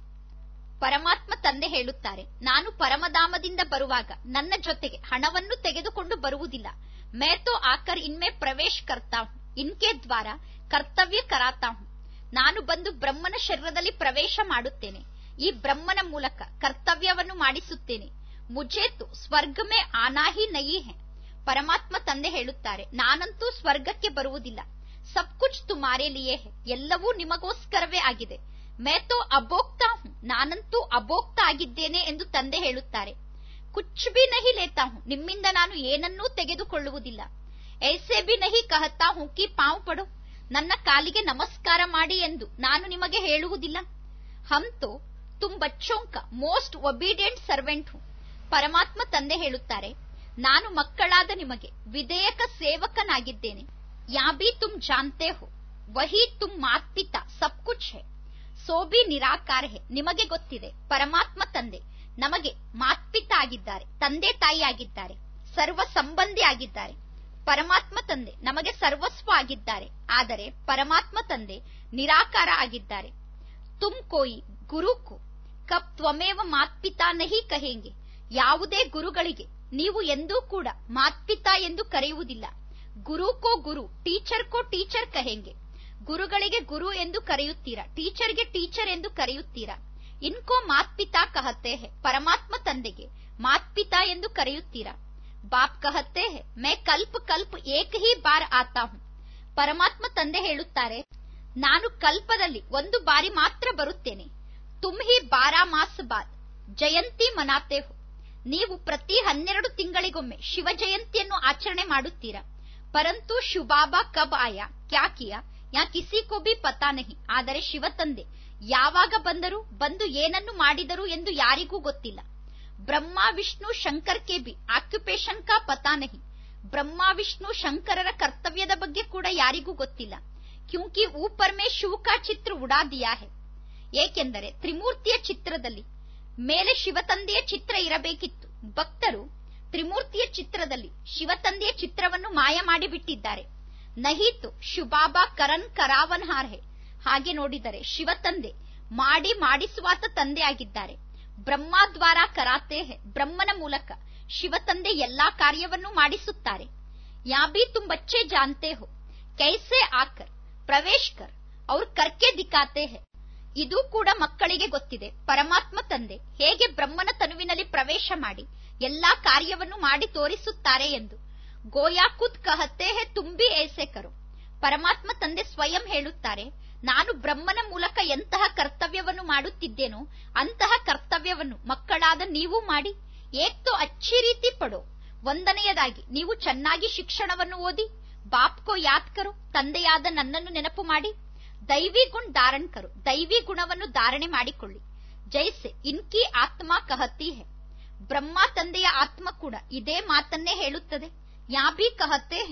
ಪರಮಾತ್ಮ ತಂದೆ ಹೇಳುತ್ತಾರೆ ನಾನು ಪರಮಧಾಮದಿಂದ ಬರುವಾಗ ನನ್ನ ಜೊತೆಗೆ ಹಣವನ್ನು ತೆಗೆದುಕೊಂಡು ಬರುವುದಿಲ್ಲ ಮೈ ತೋ ಆಕರ್ ಇನ್ಮೆ ಪ್ರವೇಶ ಕರ್ತಾ ಹೂಂ ಇನ್ಕೆ ದ್ವಾರ ಕರ್ತವ್ಯ ಕರಾತಾ ಹೂಂ ನಾನು ಬಂದು ಬ್ರಹ್ಮನ ಶರೀರದಲ್ಲಿ ಪ್ರವೇಶ ಮಾಡುತ್ತೇನೆ ಈ ಬ್ರಹ್ಮನ ಮೂಲಕ ಕರ್ತವ್ಯವನ್ನು ಮಾಡಿಸುತ್ತೇನೆ ಮುಜೆ ತು ಸ್ವರ್ಗ ಮೇ ಆನಾ ಹಿ ನಯಿ ಹೇ ಪರಮಾತ್ಮ ತಂದೆ ಹೇಳುತ್ತಾರೆ ನಾನಂತೂ ಸ್ವರ್ಗಕ್ಕೆ ಬರುವುದಿಲ್ಲ ಸಬ್ ಕುಚ್ ತುಮಾರೇ ಲಿಯೇ ಹೇ ಎಲ್ಲವೂ ನಿಮಗೋಸ್ಕರವೇ ಆಗಿದೆ ಮೇ ತೋ ಅಭೋಕ್ತಾ ಹೂಂ ನಾನಂತೂ ಅಭೋಕ್ತ ಆಗಿದ್ದೇನೆ ಎಂದು ತಂದೆ ಹೇಳುತ್ತಾರೆ ಕುಚ್ ಬಿ ನಹಿ ಲೇತಾ ಹೂಂ ನಿಮ್ಮಿಂದ ನಾನು ಏನನ್ನೂ ತೆಗೆದುಕೊಳ್ಳುವುದಿಲ್ಲ ಐಸೆ ಬಿ ನಹಿ ಕಹತಾ ಹೂಂ ಕಿ ಪಾವು ಪಡೋ ನನ್ನ ಕಾಲಿಗೆ ನಮಸ್ಕಾರ ಮಾಡಿ ಎಂದು ನಾನು ನಿಮಗೆ ಹೇಳುವುದಿಲ್ಲ ಹಮ್ ತೋ ತುಮ್ ಬಚ್ಚೋಂಕ ಮೋಸ್ಟ್ ಒಬೀಡಿಯಂಟ್ ಸರ್ವೆಂಟ್ ಹೂಂ ಪರಮಾತ್ಮ ತಂದೆ ಹೇಳುತ್ತಾರೆ ನಾನು ಮಕ್ಕಳಾದ ನಿಮಗೆ ವಿಧೇಯಕ ಸೇವಕನಾಗಿದ್ದೇನೆ ಯಾ ಬಿ ತುಮ್ ಜಾನ್ತೆ ಹೋ ವಹಿ ತುಮ್ ಮಾತ್ ಪಿತಾ ಸಬ್ ಕುಚ್ ಹೇ ಸೋ ಬಿ ನಿರಾಕಾರ ಹೇ ನಿಮಗೆ ಗೊತ್ತಿದೆ ಪರಮಾತ್ಮ ತಂದೆ ನಮಗೆ ಮಾತ್ಪಿತ ಆಗಿದ್ದಾರೆ ತಂದೆ ತಾಯಿ ಆಗಿದ್ದಾರೆ ಸರ್ವ ಸಂಬಂಧಿ ಆಗಿದ್ದಾರೆ ಪರಮಾತ್ಮ ತಂದೆ ನಮಗೆ ಸರ್ವಸ್ವ ಆಗಿದ್ದಾರೆ ಆದರೆ ಪರಮಾತ್ಮ ತಂದೆ ನಿರಾಕಾರ ಆಗಿದ್ದಾರೆ ತುಮ್ ಕೋಯಿ ಗುರು ಕೋ ಕಬ್ ತ್ವಮೇವ ಮಾತ್ಪಿತಾ ನಹಿ ಕಹೆಂಗೆ ಯಾವುದೇ ಗುರುಗಳಿಗೆ ನೀವು ಎಂದೂ ಕೂಡ ಮಾತ್ಪಿತಾ ಎಂದು ಕರೆಯುವುದಿಲ್ಲ ಗುರು ಕೋ ಗುರು ಟೀಚರ್ ಕೋ ಟೀಚರ್ ಕಹೆಂಗೆ ಗುರುಗಳಿಗೆ ಗುರು ಎಂದು ಕರೆಯುತ್ತೀರಾ ಟೀಚರ್ಗೆ ಟೀಚರ್ ಎಂದು ಕರೆಯುತ್ತೀರಾ ಇನ್ಕೋ ಮಾತ್ಪಿತಾ ಕಹತೆ ಹೇ ಪರಮಾತ್ಮ ತಂದೆಗೆ ಮಾತ್ಪಿತಾ ಎಂದು ಕರೆಯುತ್ತೀರಾ ಬಾಪ್ ಕಹತೆ ಹೇ ಮೈ ಕಲ್ಪ ಕಲ್ಪ ಏಕ ಹಿ ಬಾರ್ ಆತಾ ಹೂಂ ಪರಮಾತ್ಮ ತಂದೆ ಹೇಳುತ್ತಾರೆ ನಾನು ಕಲ್ಪದಲ್ಲಿ ಒಂದು ಬಾರಿ ಮಾತ್ರ ಬರುತ್ತೇನೆ ತುಮ್ ಹಿ ಬಾರಾ ಮಾಸ ಬಾದ್ ಜಯಂತಿ ಮನಾತೆ ಹೋ ನೀವು ಪ್ರತಿ ಹನ್ನೆರಡು ತಿಂಗಳಿಗೊಮ್ಮೆ ಶಿವ ಜಯಂತಿಯನ್ನು ಆಚರಣೆ ಮಾಡುತ್ತೀರಾ ಪರಂತು ಶುಬಾಬಾ ಕಬ್ ಆಯಾ ಕ್ಯಾ ಕಿಯಾ ಯಾ ಕಿಸಿ ಕೋ ಬಿ ಪತಾ ನಹಿ ಆದರೆ ಶಿವ ತಂದೆ ಯಾವಾಗ ಬಂದರು ಬಂದು ಏನನ್ನು ಮಾಡಿದರು ಎಂದು ಯಾರಿಗೂ ಗೊತ್ತಿಲ್ಲ ಬ್ರಹ್ಮ ವಿಷ್ಣು ಶಂಕರ್ ಕೆ ಬಿ ಆಕ್ಯುಪೇಷನ್ ಕಾ ಪತಾ ನಹಿ ಬ್ರಹ್ಮ ವಿಷ್ಣು ಶಂಕರರ ಕರ್ತವ್ಯದ ಬಗ್ಗೆ ಕೂಡ ಯಾರಿಗೂ ಗೊತ್ತಿಲ್ಲ ಕ್ಯೂಂಕಿ ಊಪರ್ ಮೇ ಶಿವ ಕಾ ಚಿತ್ರ ಉಡಾ ದಿಯಾ ಹೇ ಏಕೆಂದರೆ ತ್ರಿಮೂರ್ತಿಯ ಚಿತ್ರದಲ್ಲಿ ಮೇಲೆ ಶಿವತಂದೆಯ ಚಿತ್ರ ಇರಬೇಕಿತ್ತು ಭಕ್ತರು ತ್ರಿಮೂರ್ತಿಯ ಚಿತ್ರದಲ್ಲಿ ಶಿವತಂದೆಯ ಚಿತ್ರವನ್ನು ಮಾಯ ಮಾಡಿಬಿಟ್ಟಿದ್ದಾರೆ ನಹೀತು ಶುಬಾಬಾ ಕರನ್ ಕರಾವನ್ ಹಾರ್ಹೆ ಹಾಗೆ ನೋಡಿದರೆ ಶಿವತಂದೆ ಮಾಡಿ ಮಾಡಿಸುವಾತ ತಂದೆ ಆಗಿದ್ದಾರೆ ಬ್ರಹ್ಮ ದ್ವಾರ ಕರಾತೆ ಹೇ ಬ್ರಹ್ಮನ ಮೂಲಕ ಶಿವತಂದೆ ಎಲ್ಲಾ ಕಾರ್ಯವನ್ನು ಮಾಡಿಸುತ್ತಾರೆ ಯಾ ಬಿ ತುಮ್ ಬಚ್ಚೆ ಜಾನ್ತೆ ಹೋ ಕೈಸೆ ಆಕರ್ ಪ್ರವೇಶ್ ಕರ್ ಅವ್ರ ಕರ್ಕೆ ದಿಕ್ಕಾತೆ ಹೇ ಇದು ಕೂಡ ಮಕ್ಕಳಿಗೆ ಗೊತ್ತಿದೆ ಪರಮಾತ್ಮ ತಂದೆ ಹೇಗೆ ಬ್ರಹ್ಮನ ತನುವಿನಲ್ಲಿ ಪ್ರವೇಶ ಮಾಡಿ ಎಲ್ಲಾ ಕಾರ್ಯವನ್ನು ಮಾಡಿ ತೋರಿಸುತ್ತಾರೆ ಎಂದು ಗೋಯಾ ಕುತ್ ಕಹತೆ ಹೇ ತುಂಬಿ ಏಸೆ ಕರು ಪರಮಾತ್ಮ ತಂದೆ ಸ್ವಯಂ ಹೇಳುತ್ತಾರೆ ನಾನು ಬ್ರಹ್ಮನ ಮೂಲಕ ಎಂತಹ ಕರ್ತವ್ಯವನ್ನು ಮಾಡುತ್ತಿದ್ದೇನೋ ಅಂತಹ ಕರ್ತವ್ಯವನ್ನು ಮಕ್ಕಳಾದ ನೀವು ಮಾಡಿ ಏಕ್ತೋ ಅಚ್ಚಿ ರೀತಿ ಪಡೋ ಒಂದನೆಯದಾಗಿ ನೀವು ಚೆನ್ನಾಗಿ ಶಿಕ್ಷಣವನ್ನು ಓದಿ ಬಾಪ್ಕೋ ಯಾದ್ ಕರು ತಂದೆಯಾದ ನನ್ನನ್ನು ನೆನಪು ಮಾಡಿ ದೈವಿ ಗುಣ ಧಾರಣ್ ಕರು ದೈವಿ ಗುಣವನ್ನು ಧಾರಣೆ ಮಾಡಿಕೊಳ್ಳಿ ಜೈಸೆ ಇನ್ಕಿ ಆತ್ಮ ಕಹತಿ ಹೇ ಬ್ರಹ್ಮ ತಂದೆಯ ಆತ್ಮ ಕೂಡ ಇದೇ ಮಾತನ್ನೇ ಹೇಳುತ್ತದೆ ಯಾ ಬಿ ಕಹತೆ ಹೇ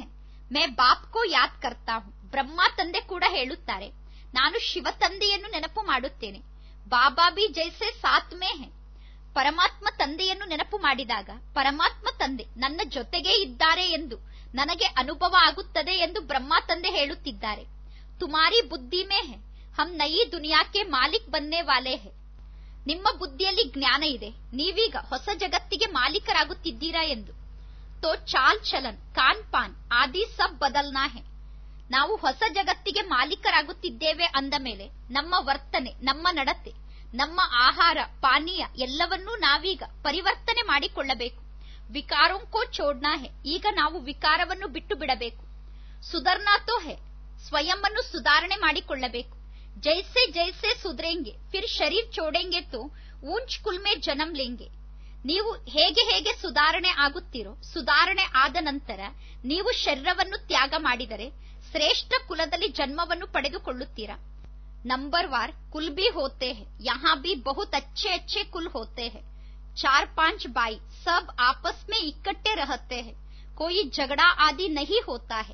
ಮೇ ಬಾಪ್ ಕೋ ಯಾದ್ ಕರ್ತಾ ಹೂಂ ಬ್ರಹ್ಮ ತಂದೆ ಕೂಡ ಹೇಳುತ್ತಾರೆ ನಾನು ಶಿವ ತಂದೆಯನ್ನು ನೆನಪು ಮಾಡುತ್ತೇನೆ ಬಾಬಾ ಬಿ ಜೈಸೆ ಸಾತ್ ಮೇ ಹೇ ಪರಮಾತ್ಮ ತಂದೆಯನ್ನು ನೆನಪು ಮಾಡಿದಾಗ ಪರಮಾತ್ಮ ತಂದೆ ನನ್ನ ಜೊತೆಗೇ ಇದ್ದಾರೆ ಎಂದು ನನಗೆ ಅನುಭವ ಆಗುತ್ತದೆ ಎಂದು ಬ್ರಹ್ಮ ತಂದೆ ಹೇಳುತ್ತಿದ್ದಾರೆ ತುಮಾರಿ ಬುದ್ಧಿ ಮೇ ಹೇ ಹಮ್ ನಯಿ ದುನಿಯಾಕ್ಕೆ ಮಾಲಿಕ್ ಬನ್ನೇ ವಾಲೆ ಹೇ ನಿಮ್ಮ ಬುದ್ಧಿಯಲ್ಲಿ ಜ್ಞಾನ ಇದೆ ನೀವೀಗ ಹೊಸ ಜಗತ್ತಿಗೆ ಮಾಲೀಕರಾಗುತ್ತಿದ್ದೀರಾ ಎಂದು ತೋ ಚಾಲ್ ಚಲನ್ ಕಾನ್ ಪಾನ್ ಆದಿ ಸಬ್ ಬದಲ್ನಾ ಹೇ ನಾವು ಹೊಸ ಜಗತ್ತಿಗೆ ಮಾಲೀಕರಾಗುತ್ತಿದ್ದೇವೆ ಅಂದ ಮೇಲೆ ನಮ್ಮ ವರ್ತನೆ ನಮ್ಮ ನಡತೆ ನಮ್ಮ ಆಹಾರ ಪಾನೀಯ ಎಲ್ಲವನ್ನೂ ನಾವೀಗ ಪರಿವರ್ತನೆ ಮಾಡಿಕೊಳ್ಳಬೇಕು ವಿಕಾರೋಂಕೋ ಚೋಡ್ನಾ ಹೇ ಈಗ ನಾವು ವಿಕಾರವನ್ನು ಬಿಟ್ಟು ಬಿಡಬೇಕು ಸುಧರ್ನಾತೋ ಹೇ ಸ್ವಯಂವನ್ನು ಸುಧಾರಣೆ ಮಾಡಿಕೊಳ್ಳಬೇಕು ಜೈಸೆ ಜೈಸೆ ಸುಧರೆಂಗೆ ಫಿರ್ ಶರೀರ್ ಚೋಡೆಂಗೆ ತೋ ಊಂಚ್ ಕುಲ್ಮೆ ಜನ್ಮ ಲೇಂಗೆ ನೀವು ಹೇಗೆ ಹೇಗೆ ಸುಧಾರಣೆ ಆಗುತ್ತೀರೋ ಸುಧಾರಣೆ ಆದ ನಂತರ ನೀವು ಶರೀರವನ್ನು ತ್ಯಾಗ ಮಾಡಿದರೆ ಶ್ರೇಷ್ಠ ಕುಲದಲ್ಲಿ ಜನ್ಮವನ್ನು ಪಡೆದುಕೊಳ್ಳುತ್ತೀರಾ ನಂಬರ್ ವಾರ್ ಕುಲ್ भी होते हैं यहाँ भी बहुत अच्छे अच्छे कुल होते हैं चार पांच बाई सब आपस में इकट्ठे रहते हैं कोई झगड़ा आदि नहीं होता है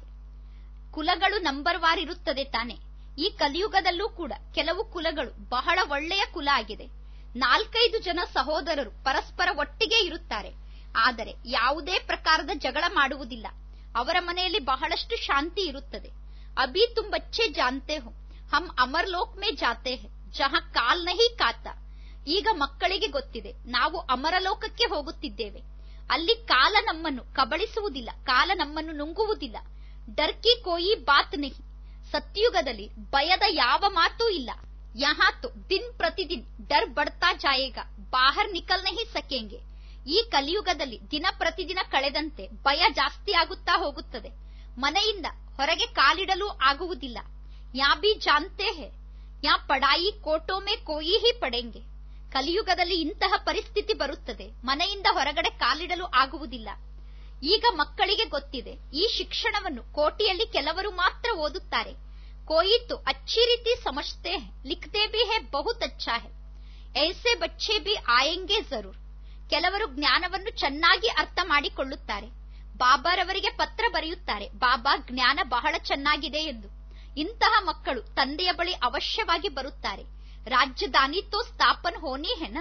ಕುಲಗಳು ನಂಬರ್ ವಾರ್ ಇರುತ್ತದೆ ತಾನೆ ಈ ಕಲಿಯುಗದಲ್ಲೂ ಕೂಡ ಕೆಲವು ಕುಲಗಳು ಬಹಳ ಒಳ್ಳೆಯ ಕುಲ ಆಗಿದೆ ನಾಲ್ಕೈದು ಜನ ಸಹೋದರರು ಪರಸ್ಪರ ಒಟ್ಟಿಗೆ ಇರುತ್ತಾರೆ ಆದರೆ ಯಾವುದೇ ಪ್ರಕಾರದ ಜಗಳ ಮಾಡುವುದಿಲ್ಲ ಅವರ ಮನೆಯಲ್ಲಿ ಬಹಳಷ್ಟು ಶಾಂತಿ ಇರುತ್ತದೆ ಅಭಿ ತುಮ್ ಬಚ್ಚೆ ಜಾನ್ತೆ ಹೋ ಹಮ್ ಅಮರ್ ಲೋಕ್ ಮೇ ಜಾತೆ ಹೇ ಜಹ ಕಾಲ್ ನಹಿ ಕಾತ ಈಗ ಮಕ್ಕಳಿಗೆ ಗೊತ್ತಿದೆ ನಾವು ಅಮರಲೋಕಕ್ಕೆ ಹೋಗುತ್ತಿದ್ದೇವೆ ಅಲ್ಲಿ ಕಾಲ ನಮ್ಮನ್ನು ಕಬಳಿಸುವುದಿಲ್ಲ ಕಾಲ ನಮ್ಮನ್ನು ನುಂಗುವುದಿಲ್ಲ ಡರ್ಕಿ ಕೋಯಿ ಬಾತ್ ನಹಿ ಸತ್ಯುಗದಲ್ಲಿ ಭಯದ ಯಾವ ಮಾತೂ ಇಲ್ಲ ಯಹಾ ತೋ ದಿನ್ ಪ್ರತಿದಿನ್ ಡರ್ ಬಡ್ತಾ ಜಾಯೇಗ ಬಾಹರ್ ನಿಕಲ್ ನಹಿ ಸಕೆಂಗೆ ಈ ಕಲಿಯುಗದಲ್ಲಿ ದಿನ ಪ್ರತಿದಿನ ಕಳೆದಂತೆ ಭಯ ಜಾಸ್ತಿ ಆಗುತ್ತಾ ಹೋಗುತ್ತದೆ ಮನೆಯಿಂದ ಹೊರಗೆ ಕಾಲಿಡಲು ಆಗುವುದಿಲ್ಲ ಯಾ ಬಿ ಜಾನ್ತೆ ಹೇ ಯಾ ಪಡಾಯಿ ಕೋಟೋ ಮೇ ಕೋಯಿ ಹಿ ಪಡೆಂಗೆ ಕಲಿಯುಗದಲ್ಲಿ ಇಂತಹ ಪರಿಸ್ಥಿತಿ ಬರುತ್ತದೆ ಮನೆಯಿಂದ ಹೊರಗಡೆ ಕಾಲಿಡಲು ಆಗುವುದಿಲ್ಲ ಈಗ ಮಕ್ಕಳಿಗೆ ಗೊತ್ತಿದೆ ಈ ಶಿಕ್ಷಣವನ್ನು ಕೋಟಿಯಲ್ಲಿ ಕೆಲವರು ಮಾತ್ರ ಓದುತ್ತಾರೆ ಕೋಯಿ ತೋ ಅಚ್ಚಿ ರೀತಿ ಸಮಜ್ತೆ ಹೈ ಲಿಖತೆ ಭಿ ಹೈ ಬಹುತ್ ಅಚ್ಚಾ ಹೈ ಐಸೆ ಬಚ್ಚೆ ಭಿ ಆಯೆಂಗೆ ಜರೂರ್ ಕೆಲವರು ಜ್ಞಾನವನ್ನು ಚೆನ್ನಾಗಿ ಅರ್ಥ ಮಾಡಿಕೊಳ್ಳುತ್ತಾರೆ ಬಾಬಾರವರಿಗೆ ಪತ್ರ ಬರೆಯುತ್ತಾರೆ ಬಾಬಾ ಜ್ಞಾನ ಬಹಳ ಚೆನ್ನಾಗಿದೆ ಎಂದು ಇಂತಹ ಮಕ್ಕಳು ತಂದೆಯ ಬಳಿ ಅವಶ್ಯವಾಗಿ ಬರುತ್ತಾರೆ ರಾಜಧಾನಿ ತೋ ಸ್ಥಾಪನ್ ಹೋನಿ ಹೆನ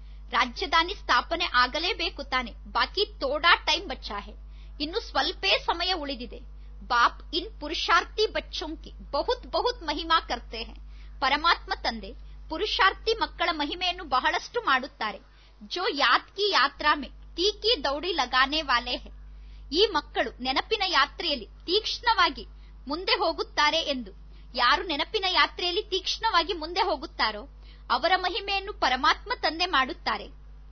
ರಾಜಧಾನಿ ಸ್ಥಾಪನೆ ಆಗಲೇಬೇಕು ತಾನೆ ಬಾಕಿ ತೋಡಾ ಟೈಮ್ ಬಚ್ಚಾ ಹೆ ಇನ್ನು ಸ್ವಲ್ಪೇ ಸಮಯ ಉಳಿದಿದೆ ಬಾಪ್ ಇನ್ ಪುರುಷಾರ್ಥಿ ಬಚ್ಚೋಂಕಿ ಬಹುತ್ ಬಹುತ್ ಮಹಿಮಾ ಕರ್ತೆ ಹೆ ಪರಮಾತ್ಮ ತಂದೆ ಪುರುಷಾರ್ಥಿ ಮಕ್ಕಳ ಮಹಿಮೆಯನ್ನು ಬಹಳಷ್ಟು ಮಾಡುತ್ತಾರೆ ಜೋ ಯಾದ್ ಕಿ ಯಾತ್ರಾ ಮೇ ತೀಕಿ ದೌಡಿ ಲಗಾನೆ ವಾಲೆ ಹೆ ಈ ಮಕ್ಕಳು ನೆನಪಿನ ಯಾತ್ರೆಯಲ್ಲಿ ತೀಕ್ಷ್ಣವಾಗಿ ಮುಂದೆ ಹೋಗುತ್ತಾರೆ ಎಂದು ಯಾರು ನೆನಪಿನ ಯಾತ್ರೆಯಲ್ಲಿ ತೀಕ್ಷ್ಣವಾಗಿ ಮುಂದೆ ಹೋಗುತ್ತಾರೋ ಅವರ ಮಹಿಮೆಯನ್ನು ಪರಮಾತ್ಮ ತಂದೆ ಮಾಡುತ್ತಾರೆ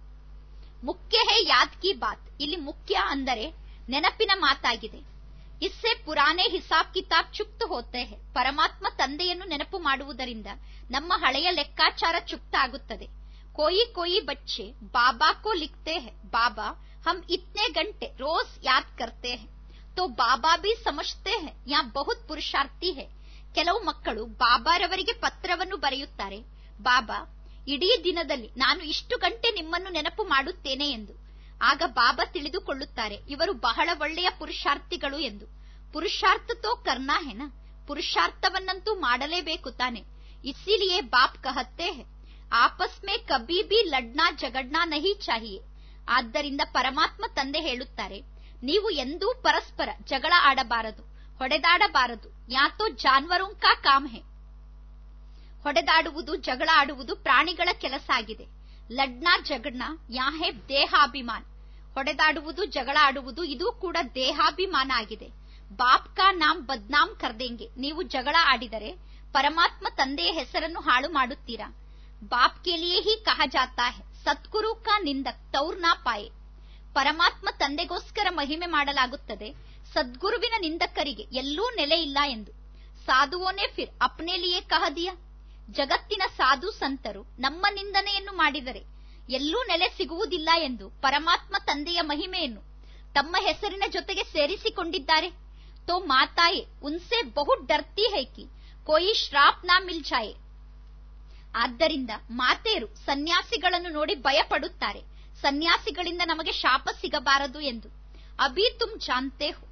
ಮುಖ್ಯ ಹೇ ಯಾದ್ ಕಿ ಬಾತ್ ಇಲ್ಲಿ ಮುಖ್ಯ ಅಂದರೆ ನೆನಪಿನ ಮಾತಾಗಿದೆ ಇಸ್ಸೆ ಪುರಾನೆ ಹಿಸಾಬ್ ಕಿತಾಬ್ ಚುಕ್ತ ಹೋತೆ ಹೇ ಪರಮಾತ್ಮ ತಂದೆಯನ್ನು ನೆನಪು ಮಾಡುವುದರಿಂದ ನಮ್ಮ ಹಳೆಯ ಲೆಕ್ಕಾಚಾರ ಚುಕ್ತ ಆಗುತ್ತದೆ कोई कोई बच्चे बाबा को लिखते हैं बाबा हम इतने घंटे रोज याद करते हैं तो ಬಾಬಾ भी समझते हैं यहाँ बहुत ಪುರುಷಾರ್ಥಿ है ಕೆಲವು ಮಕ್ಕಳು ಬಾಬಾರವರಿಗೆ ಪತ್ರವನ್ನು ಬರೆಯುತ್ತಾರೆ ಬಾಬಾ ಇಡೀ ದಿನದಲ್ಲಿ ನಾನು ಇಷ್ಟು ಗಂಟೆ ನಿಮ್ಮನ್ನು ನೆನಪು ಮಾಡುತ್ತೇನೆ ಎಂದು ಆಗ ಬಾಬಾ ತಿಳಿದುಕೊಳ್ಳುತ್ತಾರೆ ಇವರು ಬಹಳ ಒಳ್ಳೆಯ ಪುರುಷಾರ್ಥಿಗಳು ಎಂದು ಪುರುಷಾರ್ಥ ತೋ ಕರ್ನಾ ಹೆನ ಪುರುಷಾರ್ಥವನ್ನಂತೂ ಮಾಡಲೇಬೇಕು ತಾನೆ ಇಸಿಲಿಯೇ ಬಾಪ್ ಕಹತ್ತೆ ಹೇ ಆಪಸ್ ಮೇ ಕಬಿ ಬಿ ಲಡ್ನಾ ಜಗಡ್ನಾ ನಹಿ ಚಾಹಿಯೆ ಆದ್ದರಿಂದ ಪರಮಾತ್ಮ ತಂದೆ ಹೇಳುತ್ತಾರೆ ನೀವು ಎಂದೂ ಪರಸ್ಪರ ಜಗಳ ಆಡಬಾರದು ಹೊಡೆದಾಡಬಾರದು ಯಾತೋ ಜಾನ್ವರೋಂ ಕಾ ಕಾಮ್ ಹೇ ಹೊಡೆದಾಡುವುದು ಜಗಳ ಆಡುವುದು ಪ್ರಾಣಿಗಳ ಕೆಲಸ ಆಗಿದೆ ಲಡ್ನಾ ಜಗಡ್ನಾ ಯಾ ಹೇ ದೇಹಾಭಿಮಾನ್ ಹೊಡೆದಾಡುವುದು ಜಗಳ ಆಡುವುದು ಇದು ಕೂಡ ದೇಹಾಭಿಮಾನ ಆಗಿದೆ ಬಾಪ್ ಕಾ ನಾಮ್ ಬದ್ನಾಮ್ ಕರ್ದೆಂಗೆ ನೀವು ಜಗಳ ಆಡಿದರೆ ಪರಮಾತ್ಮ ತಂದೆಯ ಹೆಸರನ್ನು ಹಾಳು ಮಾಡುತ್ತೀರಾ बाप के लिए ही कहा जाता है ಸದ್ಗುರು ಕಾ ನಿಂದಕ್ ತೌರ್ ನಾ ಪಾಯೆ ಪರಮಾತ್ಮ ತಂದೆಗೋಸ್ಕರ ಮಹಿಮೆ ಮಾಡಲಾಗುತ್ತದೆ ಸದ್ಗುರುವಿನ ನಿಂದಕರಿಗೆ ಎಲ್ಲೂ ನೆಲೆ ಇಲ್ಲ ಎಂದು ಸಾಧುವೋನೇ ಫಿರ್ ಅಪ್ನೆ ಲಿಯೇ ಕಹ ದಿಯಾ ಜಗತ್ತಿನ ಸಾಧು ಸಂತರು ನಮ್ಮ ನಿಂದನೆಯನ್ನು ಮಾಡಿದರೆ ಎಲ್ಲೂ ನೆಲೆ ಸಿಗುವುದಿಲ್ಲ ಎಂದು ಪರಮಾತ್ಮ ತಂದೆಯ ಮಹಿಮೆಯನ್ನು ತಮ್ಮ ಹೆಸರಿನ ಜೊತೆಗೆ ಸೇರಿಸಿಕೊಂಡಿದ್ದಾರೆ ತೋ ಮಾತಾಯೆ ಉನ್ಸೆ ಬಹು ಡರ್ತಿ ಹೈಕಿ ಕೋಯಿ ಶ್ರಾಪ್ ನಾ ಮಿಲ್ ಜಾಯೆ ಆದ್ದರಿಂದ ಮಾತೆಯರು ಸನ್ಯಾಸಿಗಳನ್ನು ನೋಡಿ ಭಯಪಡುತ್ತಾರೆ ಸನ್ಯಾಸಿಗಳಿಂದ ನಮಗೆ ಶಾಪ ಸಿಗಬಾರದು ಎಂದು ಅಭಿ ತುಮ್ ಜಾನ್ತೆ ಹೋ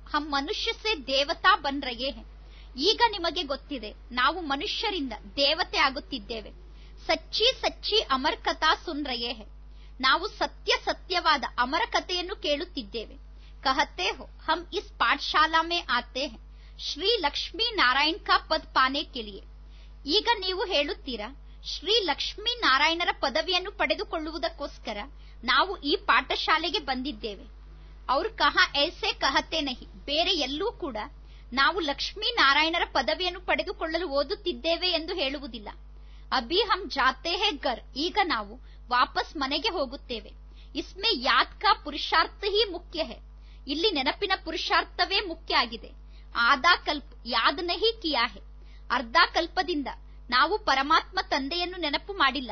ಹಮ್ ಮನುಷ್ಯ ಸೆ ದೇವತಾ ಬನ್ ರಹೆ ಹೈ ಈಗ ನಿಮಗೆ ಗೊತ್ತಿದೆ ನಾವು ಮನುಷ್ಯರಿಂದ ದೇವತೆ ಆಗುತ್ತಿದ್ದೇವೆ ಸಚ್ಚಿ ಸಚ್ಚಿ ಅಮರ್ ಕಥಾ ಸುನ್ ರಹೆ ಹೈ ನಾವು ಸತ್ಯ ಸತ್ಯವಾದ ಅಮರ ಕಥೆಯನ್ನು ಕೇಳುತ್ತಿದ್ದೇವೆ ಕಹತೆ ಹೋ ಹಮ್ ಇಸ್ ಪಾಠಶಾಲಾ ಮೇ ಆತೆ ಹೈ ಶ್ರೀ ಲಕ್ಷ್ಮೀ ನಾರಾಯಣ್ ಕಾ ಪದ್ ಪಾನೆ ಕೆ ಲಿಯೆ ಈಗ ನೀವು ಹೇಳುತ್ತೀರಾ ಶ್ರೀ ಲಕ್ಷ್ಮೀ ನಾರಾಯಣರ ಪದವಿಯನ್ನು ಪಡೆದುಕೊಳ್ಳುವುದಕ್ಕೋಸ್ಕರ ನಾವು ಈ ಪಾಠಶಾಲೆಗೆ ಬಂದಿದ್ದೇವೆ ಅವ್ರು ಕಹ ಐಸೆ ಕಹತೆ ನಹಿ ಬೇರೆ ಎಲ್ಲೂ ಕೂಡ ನಾವು ಲಕ್ಷ್ಮೀ ನಾರಾಯಣರ ಪದವಿಯನ್ನು ಪಡೆದುಕೊಳ್ಳಲು ಓದುತ್ತಿದ್ದೇವೆ ಎಂದು ಹೇಳುವುದಿಲ್ಲ ಅಭಿ ಹಮ್ ಜಾತೆ ಹೇ ಗರ್ ಈಗ ನಾವು ವಾಪಸ್ ಮನೆಗೆ ಹೋಗುತ್ತೇವೆ ಇಸ್ಮೆ ಯಾದ್ ಕಾ ಪುರುಷಾರ್ಥ ಹಿ ಮುಖ್ಯ ಹೇ ಇಲ್ಲಿ ನೆನಪಿನ ಪುರುಷಾರ್ಥವೇ ಮುಖ್ಯ ಆಗಿದೆ ಆದಾ ಕಲ್ಪ ಯಾದ್ ನಹಿ ಕಿಯಾ ಹೇ ಅರ್ಧ ಕಲ್ಪದಿಂದ ನಾವು ಪರಮಾತ್ಮ ತಂದೆಯನ್ನು ನೆನಪು ಮಾಡಿಲ್ಲ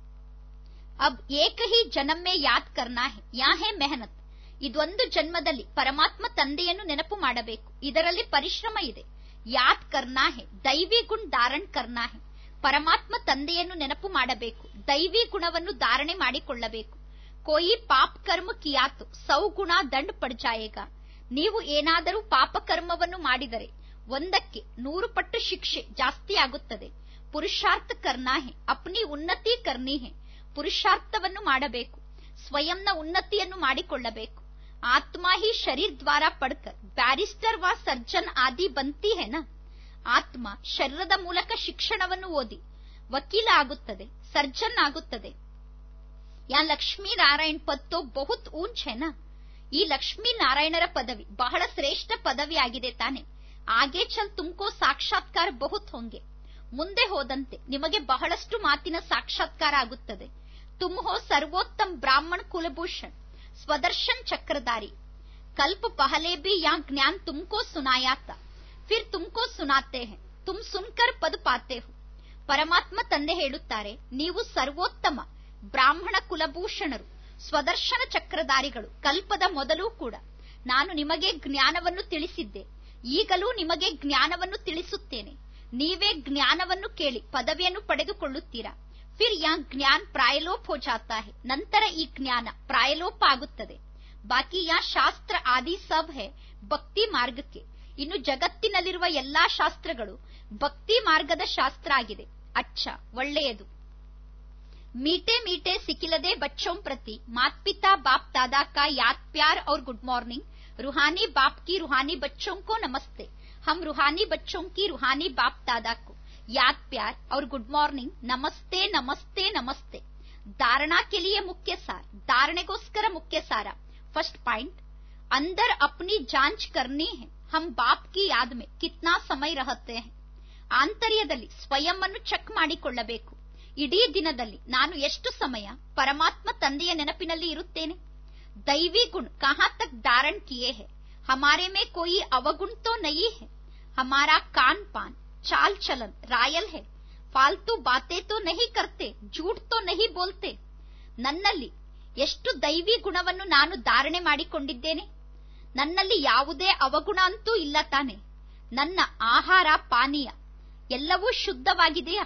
ಅಬ್ ಏಕ ಹಿ ಜನಮ್ಮೆ ಯಾದ್ ಕರ್ನಾ ಹೇ ಯಾ ಹೇ ಮೆಹನತ್ ಇದೊಂದು ಜನ್ಮದಲ್ಲಿ ಪರಮಾತ್ಮ ತಂದೆಯನ್ನು ನೆನಪು ಮಾಡಬೇಕು ಇದರಲ್ಲಿ ಪರಿಶ್ರಮ ಇದೆ ಯಾದ್ ಕರ್ನಾ ಹೇ ದೈವಿ ಗುಣ ಧಾರಣ್ ಕರ್ನಾ ಹೇ ಪರಮಾತ್ಮ ತಂದೆಯನ್ನು ನೆನಪು ಮಾಡಬೇಕು ದೈವಿ ಗುಣವನ್ನು ಧಾರಣೆ ಮಾಡಿಕೊಳ್ಳಬೇಕು ಕೋಯಿ ಪಾಪ್ ಕರ್ಮ ಕಿಯಾತು ಸೌ ಗುಣ ದಂಡ್ ಪಡ್ಜಾಯೇಗ ನೀವು ಏನಾದರೂ ಪಾಪ ಕರ್ಮವನ್ನು ಮಾಡಿದರೆ ಒಂದಕ್ಕೆ ನೂರು ಪಟ್ಟು ಶಿಕ್ಷೆ ಜಾಸ್ತಿ ಆಗುತ್ತದೆ ಪುರುಷಾರ್ಥ ಕರ್ನಾ ಹೇ ಅಪ್ನಿ ಉನ್ನತಿ ಕರ್ನಿ ಹೇ ಪುರುಷಾರ್ಥವನ್ನು ಮಾಡಬೇಕು ಸ್ವಯಂನ ಉನ್ನತಿಯನ್ನು ಮಾಡಿಕೊಳ್ಳಬೇಕು ಆತ್ಮ ಹಿ ಶರೀರ್ ದ್ವಾರ ಪಡ್ಕರ್ ಬ್ಯಾರಿಸ್ಟರ್ ವಾ ಸರ್ಜನ್ ಆದಿ ಬಂತಿ ಹೆನ ಆತ್ಮ ಶರೀರದ ಮೂಲಕ ಶಿಕ್ಷಣವನ್ನು ಓದಿ ವಕೀಲ ಆಗುತ್ತದೆ ಸರ್ಜನ್ ಆಗುತ್ತದೆ ಯಾ ಲಕ್ಷ್ಮೀ ನಾರಾಯಣ್ ಪದ್ ತೋ ಬಹುತ್ ಊಂಚ್ ಹೆನ ಈ ಲಕ್ಷ್ಮೀ ನಾರಾಯಣರ ಪದವಿ ಬಹಳ ಶ್ರೇಷ್ಠ ಪದವಿ ಆಗಿದೆ ತಾನೆ ಆಗೆ ಚಲ್ ತುಮ್ಕೋ ಸಾಕ್ಷಾತ್ಕಾರ ಬಹುತ್ ಹೊಂಗೆ ಮುಂದೆ ಹೋದಂತೆ ನಿಮಗೆ ಬಹಳಷ್ಟು ಮಾತಿನ ಸಾಕ್ಷಾತ್ಕಾರ ಆಗುತ್ತದೆ ತುಮ್ ಹೋ ಸರ್ವೋತ್ತಮ್ ಬ್ರಾಹ್ಮಣ್ ಕುಲಭೂಷಣ್ ಸ್ವದರ್ಶನ್ ಚಕ್ರಧಾರಿ ಕಲ್ಪ ಪಹಲೆ ಬಿ ಯಾ ಜ್ಞಾನ್ ತುಮ್ಕೋ ಸುನಾಯಾತ ಫಿರ್ ತುಮ್ಕೋ ಸುನಾತೆ ಹೇ ತುಮ್ ಸುನ್ಕರ್ ಪದ ಪಾತೆ ಹೋ ಪರಮಾತ್ಮ ತಂದೆ ಹೇಳುತ್ತಾರೆ ನೀವು ಸರ್ವೋತ್ತಮ ಬ್ರಾಹ್ಮಣ ಕುಲಭೂಷಣರು ಸ್ವದರ್ಶನ ಚಕ್ರಧಾರಿಗಳು ಕಲ್ಪದ ಮೊದಲೂ ಕೂಡ ನಾನು ನಿಮಗೆ ಜ್ಞಾನವನ್ನು ತಿಳಿಸಿದ್ದೆ ಈಗಲೂ ನಿಮಗೆ ಜ್ಞಾನವನ್ನು ತಿಳಿಸುತ್ತೇನೆ ನೀವೇ ಜ್ಞಾನವನ್ನು ಕೇಳಿ ಪದವಿಯನ್ನು ಪಡೆದುಕೊಳ್ಳುತ್ತೀರಾ ಫಿರ್ ಯಾ ಜ್ಞಾನ್ ಪ್ರಾಯಲೋಪ್ ಹೋ ಜಾತಾ ಹೇ ನಂತರ ಈ ಜ್ಞಾನ ಪ್ರಾಯಲೋಪ ಆಗುತ್ತದೆ ಬಾಕಿ ಯಾ ಶಾಸ್ತ್ರ ಆದಿ ಸಬ್ ಹೇ ಭಕ್ತಿ ಮಾರ್ಗಕ್ಕೆ ಇನ್ನು ಜಗತ್ತಿನಲ್ಲಿರುವ ಎಲ್ಲಾ ಶಾಸ್ತ್ರಗಳು ಭಕ್ತಿ ಮಾರ್ಗದ ಶಾಸ್ತ್ರ ಆಗಿದೆ ಅಚ್ಚ ಒಳ್ಳೆಯದು मीठे मीठे सिकिलदे बच्चों प्रति मात पिता बाप दादा का याद प्यार और गुड मॉर्निंग रूहानी बाप की रूहानी बच्चों को नमस्ते हम रूहानी बच्चों की रूहानी बाप दादा को याद प्यार और गुड मॉर्निंग नमस्ते नमस्ते नमस्ते धारणा के लिए मुख्य सार धारणेಗೋಸ್ಕರ मुख्य सारा फर्स्ट पॉइंट अंदर अपनी जांच करनी है हम बाप की याद में कितना समय रहते हैं ಆಂತರ್ಯದಲ್ಲಿ ಸ್ವಯಂ ಅನ್ನು ಚೆಕ್ ಮಾಡಿಕೊಳ್ಳಬೇಕು ಇಡೀ ದಿನದಲ್ಲಿ ನಾನು ಎಷ್ಟು ಸಮಯ ಪರಮಾತ್ಮ ತಂದೆಯ ನೆನಪಿನಲ್ಲಿ ಇರುತ್ತೇನೆ ದೈವಿ ಗುಣ ಕಹಾ ತಕ್ ಧಾರಣ್ ಕಿಯೇ ಹೇ ಹಮಾರೆ ಮೇ ಕೋಯಿ ಅವಗುಣ ತೋ ನಹೀ ಹೇ ಹಮಾರಾ ಕಾನ್ ಪಾನ್ ಚಾಲ್ ಚಲನ್ ರಾಯಲ್ ಹೇ ಫಾಲ್ತು ಬಾತೆ ತೋ ನಹಿ ಕರ್ತೆ ಜೂಟ್ ತೋ ನಹಿ ಬೋಲ್ತೆ ನನ್ನಲ್ಲಿ ಎಷ್ಟು ದೈವಿ ಗುಣವನ್ನು ನಾನು ಧಾರಣೆ ಮಾಡಿಕೊಂಡಿದ್ದೇನೆ ನನ್ನಲ್ಲಿ ಯಾವುದೇ ಅವಗುಣ ಅಂತೂ ಇಲ್ಲ ತಾನೆ ನನ್ನ ಆಹಾರ ಪಾನೀಯ ಎಲ್ಲವೂ ಶುದ್ಧವಾಗಿದೆಯಾ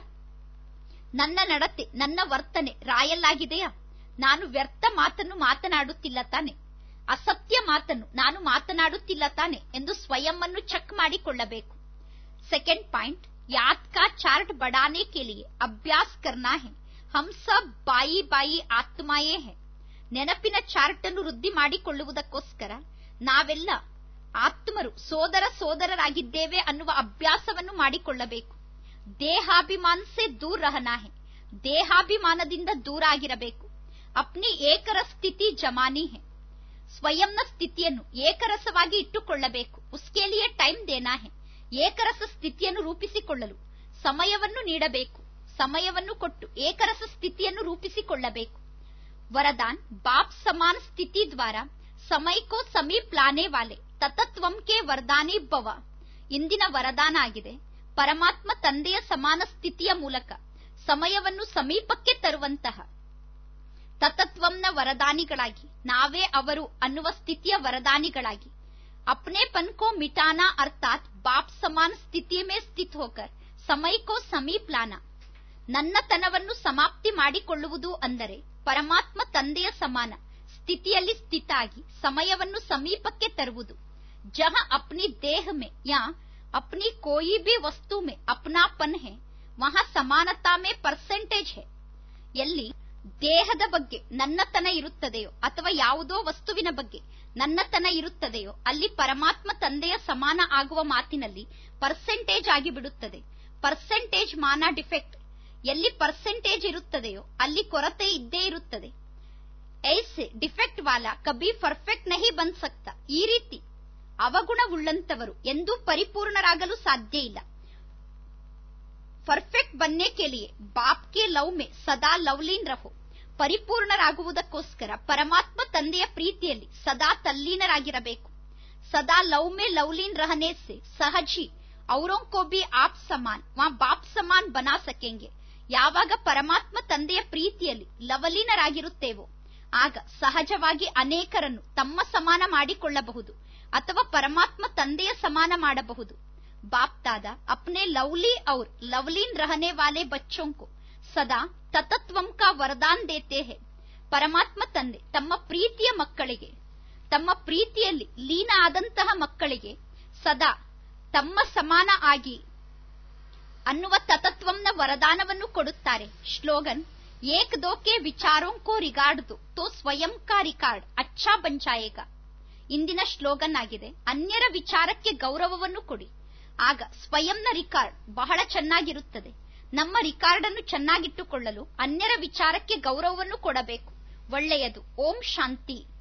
ನನ್ನ ನಡತೆ ನನ್ನ ವರ್ತನೆ ರಾಯಲ್ ಆಗಿದೆಯಾ ನಾನು ವ್ಯರ್ಥ ಮಾತನ್ನು ಮಾತನಾಡುತ್ತಿಲ್ಲ ತಾನೆ ಅಸತ್ಯ ಮಾತನ್ನು ನಾನು ಮಾತನಾಡುತ್ತಿಲ್ಲ ತಾನೆ ಎಂದು ಸ್ವಯಂವನ್ನು ಚೆಕ್ ಮಾಡಿಕೊಳ್ಳಬೇಕು ಸೆಕೆಂಡ್ ಪಾಯಿಂಟ್ ಯಾದ್ ಕಾ ಚಾರ್ಟ್ ಬಡಾನೆ ಕೆ ಲಿಯೆ ಅಭ್ಯಾಸ ಕರ್ನಾ ಹೇ ಹಮ್ ಸಬ್ ಬಾಯಿ ಬಾಯಿ ಆತ್ಮಾಯೇ ಹೇ ನೆನಪಿನ ಚಾರ್ಟ್ ಅನ್ನು ವೃದ್ಧಿ ಮಾಡಿಕೊಳ್ಳುವುದಕ್ಕೋಸ್ಕರ ನಾವೆಲ್ಲ ಆತ್ಮರು ಸೋದರ ಸೋದರರಾಗಿದ್ದೇವೆ ಅನ್ನುವ ಅಭ್ಯಾಸವನ್ನು ಮಾಡಿಕೊಳ್ಳಬೇಕು ದೇಹಾಭಿಮಾನಸೆ ದೂರ ರಹನಾ ಹೇ ದೇಹಾಭಿಮಾನದಿಂದ ದೂರ ಆಗಿರಬೇಕು ಅಪ್ನಿ ಏಕರ ಸ್ಥಿತಿ ಜಮಾನಿ ಹೇ ಸ್ವಯಂನ ಸ್ಥಿತಿಯನ್ನು ಏಕರಸವಾಗಿ ಇಟ್ಟುಕೊಳ್ಳಬೇಕು ಉಸ್ಕೆ ಲಿಯೆ ಟೈಮ್ ದೇನಾ ಹೇ ಏಕರಸ ಸ್ಥಿತಿಯನ್ನು ರೂಪಿಸಿಕೊಳ್ಳಲು ಸಮಯವನ್ನು ನೀಡಬೇಕು ಸಮಯವನ್ನು ಕೊಟ್ಟು ಏಕರಸ ಸ್ಥಿತಿಯನ್ನು ರೂಪಿಸಿಕೊಳ್ಳಬೇಕು ವರದಾನ್ ಬಾಪ್ ಸಮಾನ ಸ್ಥಿತಿ ದ್ವಾರ ಸಮಯಕ್ಕೋ ಸಮೀಪ್ ಲಾನೆ ವಾಲೆ ತತತ್ವಂಕೆ ವರದಾನಿ ಭವ ಇಂದಿನ ವರದಾನ ಆಗಿದೆ ಪರಮಾತ್ಮ ತಂದೆಯ ಸಮಾನ ಸ್ಥಿತಿಯ ಮೂಲಕ ಸಮಯವನ್ನು ಸಮೀಪಕ್ಕೆ ತರುವಂತಹ ತತತ್ವಂನ ವರದಾನಿಗಳಾಗಿ ನಾವೇ ಅವರು ಅನ್ನುವ ಸ್ಥಿತಿಯ ವರದಾನಿಗಳಾಗಿ अपने पन को मिटाना अर्थात बाप समान ಸ್ಥಿತಿ ಮೇ ಸ್ಥಿತ್ ಹೋಕರ್ ಸಮಯಕ್ಕೋ ಸಮೀಪ್ ಲಾನ ನನ್ನತನವನ್ನು ಸಮಾಪ್ತಿ ಮಾಡಿಕೊಳ್ಳುವುದು ಅಂದರೆ ಪರಮಾತ್ಮ ತಂದೆಯ ಸಮಾನ ಸ್ಥಿತಿಯಲ್ಲಿ ಸ್ಥಿತಾಗಿ ಸಮಯವನ್ನು ಸಮೀಪಕ್ಕೆ ತರುವುದು जहां अपनी देह में या अपनी कोई भी वस्तु में अपनापन है वहां समानता में परसेंटेज है ಎಲ್ಲಿ ದೇಹದ ಬಗ್ಗೆ ನನ್ನತನ ಇರುತ್ತದೆಯೋ ಅಥವಾ ಯಾವುದೋ ವಸ್ತುವಿನ ಬಗ್ಗೆ ನನ್ನತನ ಇರುತ್ತದೆಯೋ ಅಲ್ಲಿ ಪರಮಾತ್ಮ ತಂದೆಯ ಸಮಾನ ಆಗುವ ಮಾತಿನಲ್ಲಿ ಪರ್ಸೆಂಟೇಜ್ ಆಗಿ ಬಿಡುತ್ತದೆ ಪರ್ಸೆಂಟೇಜ್ ಮಾನ ಡಿಫೆಕ್ಟ್ ಎಲ್ಲಿ ಪರ್ಸೆಂಟೇಜ್ ಇರುತ್ತದೆಯೋ ಅಲ್ಲಿ ಕೊರತೆ ಇದ್ದೇ ಇರುತ್ತದೆ ಐಸೆ ಡಿಫೆಕ್ಟ್ ವಾಲ ಕಬಿ ಪರ್ಫೆಕ್ಟ್ ನಹಿ ಬಂದ್ ಸಕ್ತ ಈ ರೀತಿ ಅವಗುಣವುಳ್ಳಂತವರು ಎಂದೂ ಪರಿಪೂರ್ಣರಾಗಲು ಸಾಧ್ಯ ಇಲ್ಲ ಪರ್ಫೆಕ್ಟ್ ಬನ್ನೆ के लिए बाप के लव में ಸದಾ ಲವ್ಲೀನ್ ರಹೋ ಪರಿಪೂರ್ಣರಾಗುವುದಕ್ಕೋಸ್ಕರ ಪರಮಾತ್ಮ ತಂದೆಯ ಪ್ರೀತಿಯಲ್ಲಿ ಸದಾ ತಲ್ಲೀನರಾಗಿರಬೇಕು ಸದಾ ಲವ್ ಮೇ ಲವ್ಲೀನ್ ರಹನೆ ಸೆ ಸಹಜಿ ಔರೋं को भी आप समान वहां ಬಾಪ್ ಸಮಾನ್ ಬನಾ ಸಕೆಂಗೆ ಯಾವಾಗ ಪರಮಾತ್ಮ ತಂದೆಯ ಪ್ರೀತಿಯಲ್ಲಿ ಲವಲೀನರಾಗಿರುತ್ತೇವೋ ಆಗ ಸಹಜವಾಗಿ ಅನೇಕರನ್ನು ತಮ್ಮ ಸಮಾನ ಮಾಡಿಕೊಳ್ಳಬಹುದು ಅಥವಾ ಪರಮಾತ್ಮ ತಂದೆಯ ಸಮಾನ ಮಾಡಬಹುದು ಬಾಪ್ दादा अपने लवली और लवलीन रहने वाले बच्चों को ಸದಾ ತತತ್ವಂ ಕಾ ವರದಾನ್ ದೇತೆ ಹೇ ಪರಮಾತ್ಮ ತಂದೆ ತಮ್ಮ ಪ್ರೀತಿಯ ಮಕ್ಕಳಿಗೆ ತಮ್ಮ ಪ್ರೀತಿಯಲ್ಲಿ ಲೀನ ಆದಂತಹ ಮಕ್ಕಳಿಗೆ ಸದಾ ತಮ್ಮ ಸಮಾನ ಆಗಿ ಅನ್ನುವ ತತತ್ವಂನ ವರದಾನವನ್ನು ಕೊಡುತ್ತಾರೆ ಶ್ಲೋಗನ್ ಏಕ್ ದೋ ಕೆ ವಿಚಾರೋಂ ಕೋ ರಿಗಾರ್ಡ್ ದೋ ತೋ ಸ್ವಯಂ ಕಾ ರಿಕಾರ್ಡ್ ಅಚ್ಚಾ ಬಂಚಾಯೇಗ ಇಂದಿನ ಶ್ಲೋಗನ್ ಆಗಿದೆ ಅನ್ಯರ ವಿಚಾರಕ್ಕೆ ಗೌರವವನ್ನು ಕೊಡಿ ಆಗ ಸ್ವಯಂನ ರಿಕಾರ್ಡ್ ಬಹಳ ಚೆನ್ನಾಗಿರುತ್ತದೆ ನಮ್ಮ ರಿಕಾರ್ಡ್ ಅನ್ನು ಚೆನ್ನಾಗಿಟ್ಟುಕೊಳ್ಳಲು ಅನ್ಯರ ವಿಚಾರಕ್ಕೆ ಗೌರವವನ್ನು ಕೊಡಬೇಕು ಒಳ್ಳೆಯದು ಓಂ ಶಾಂತಿ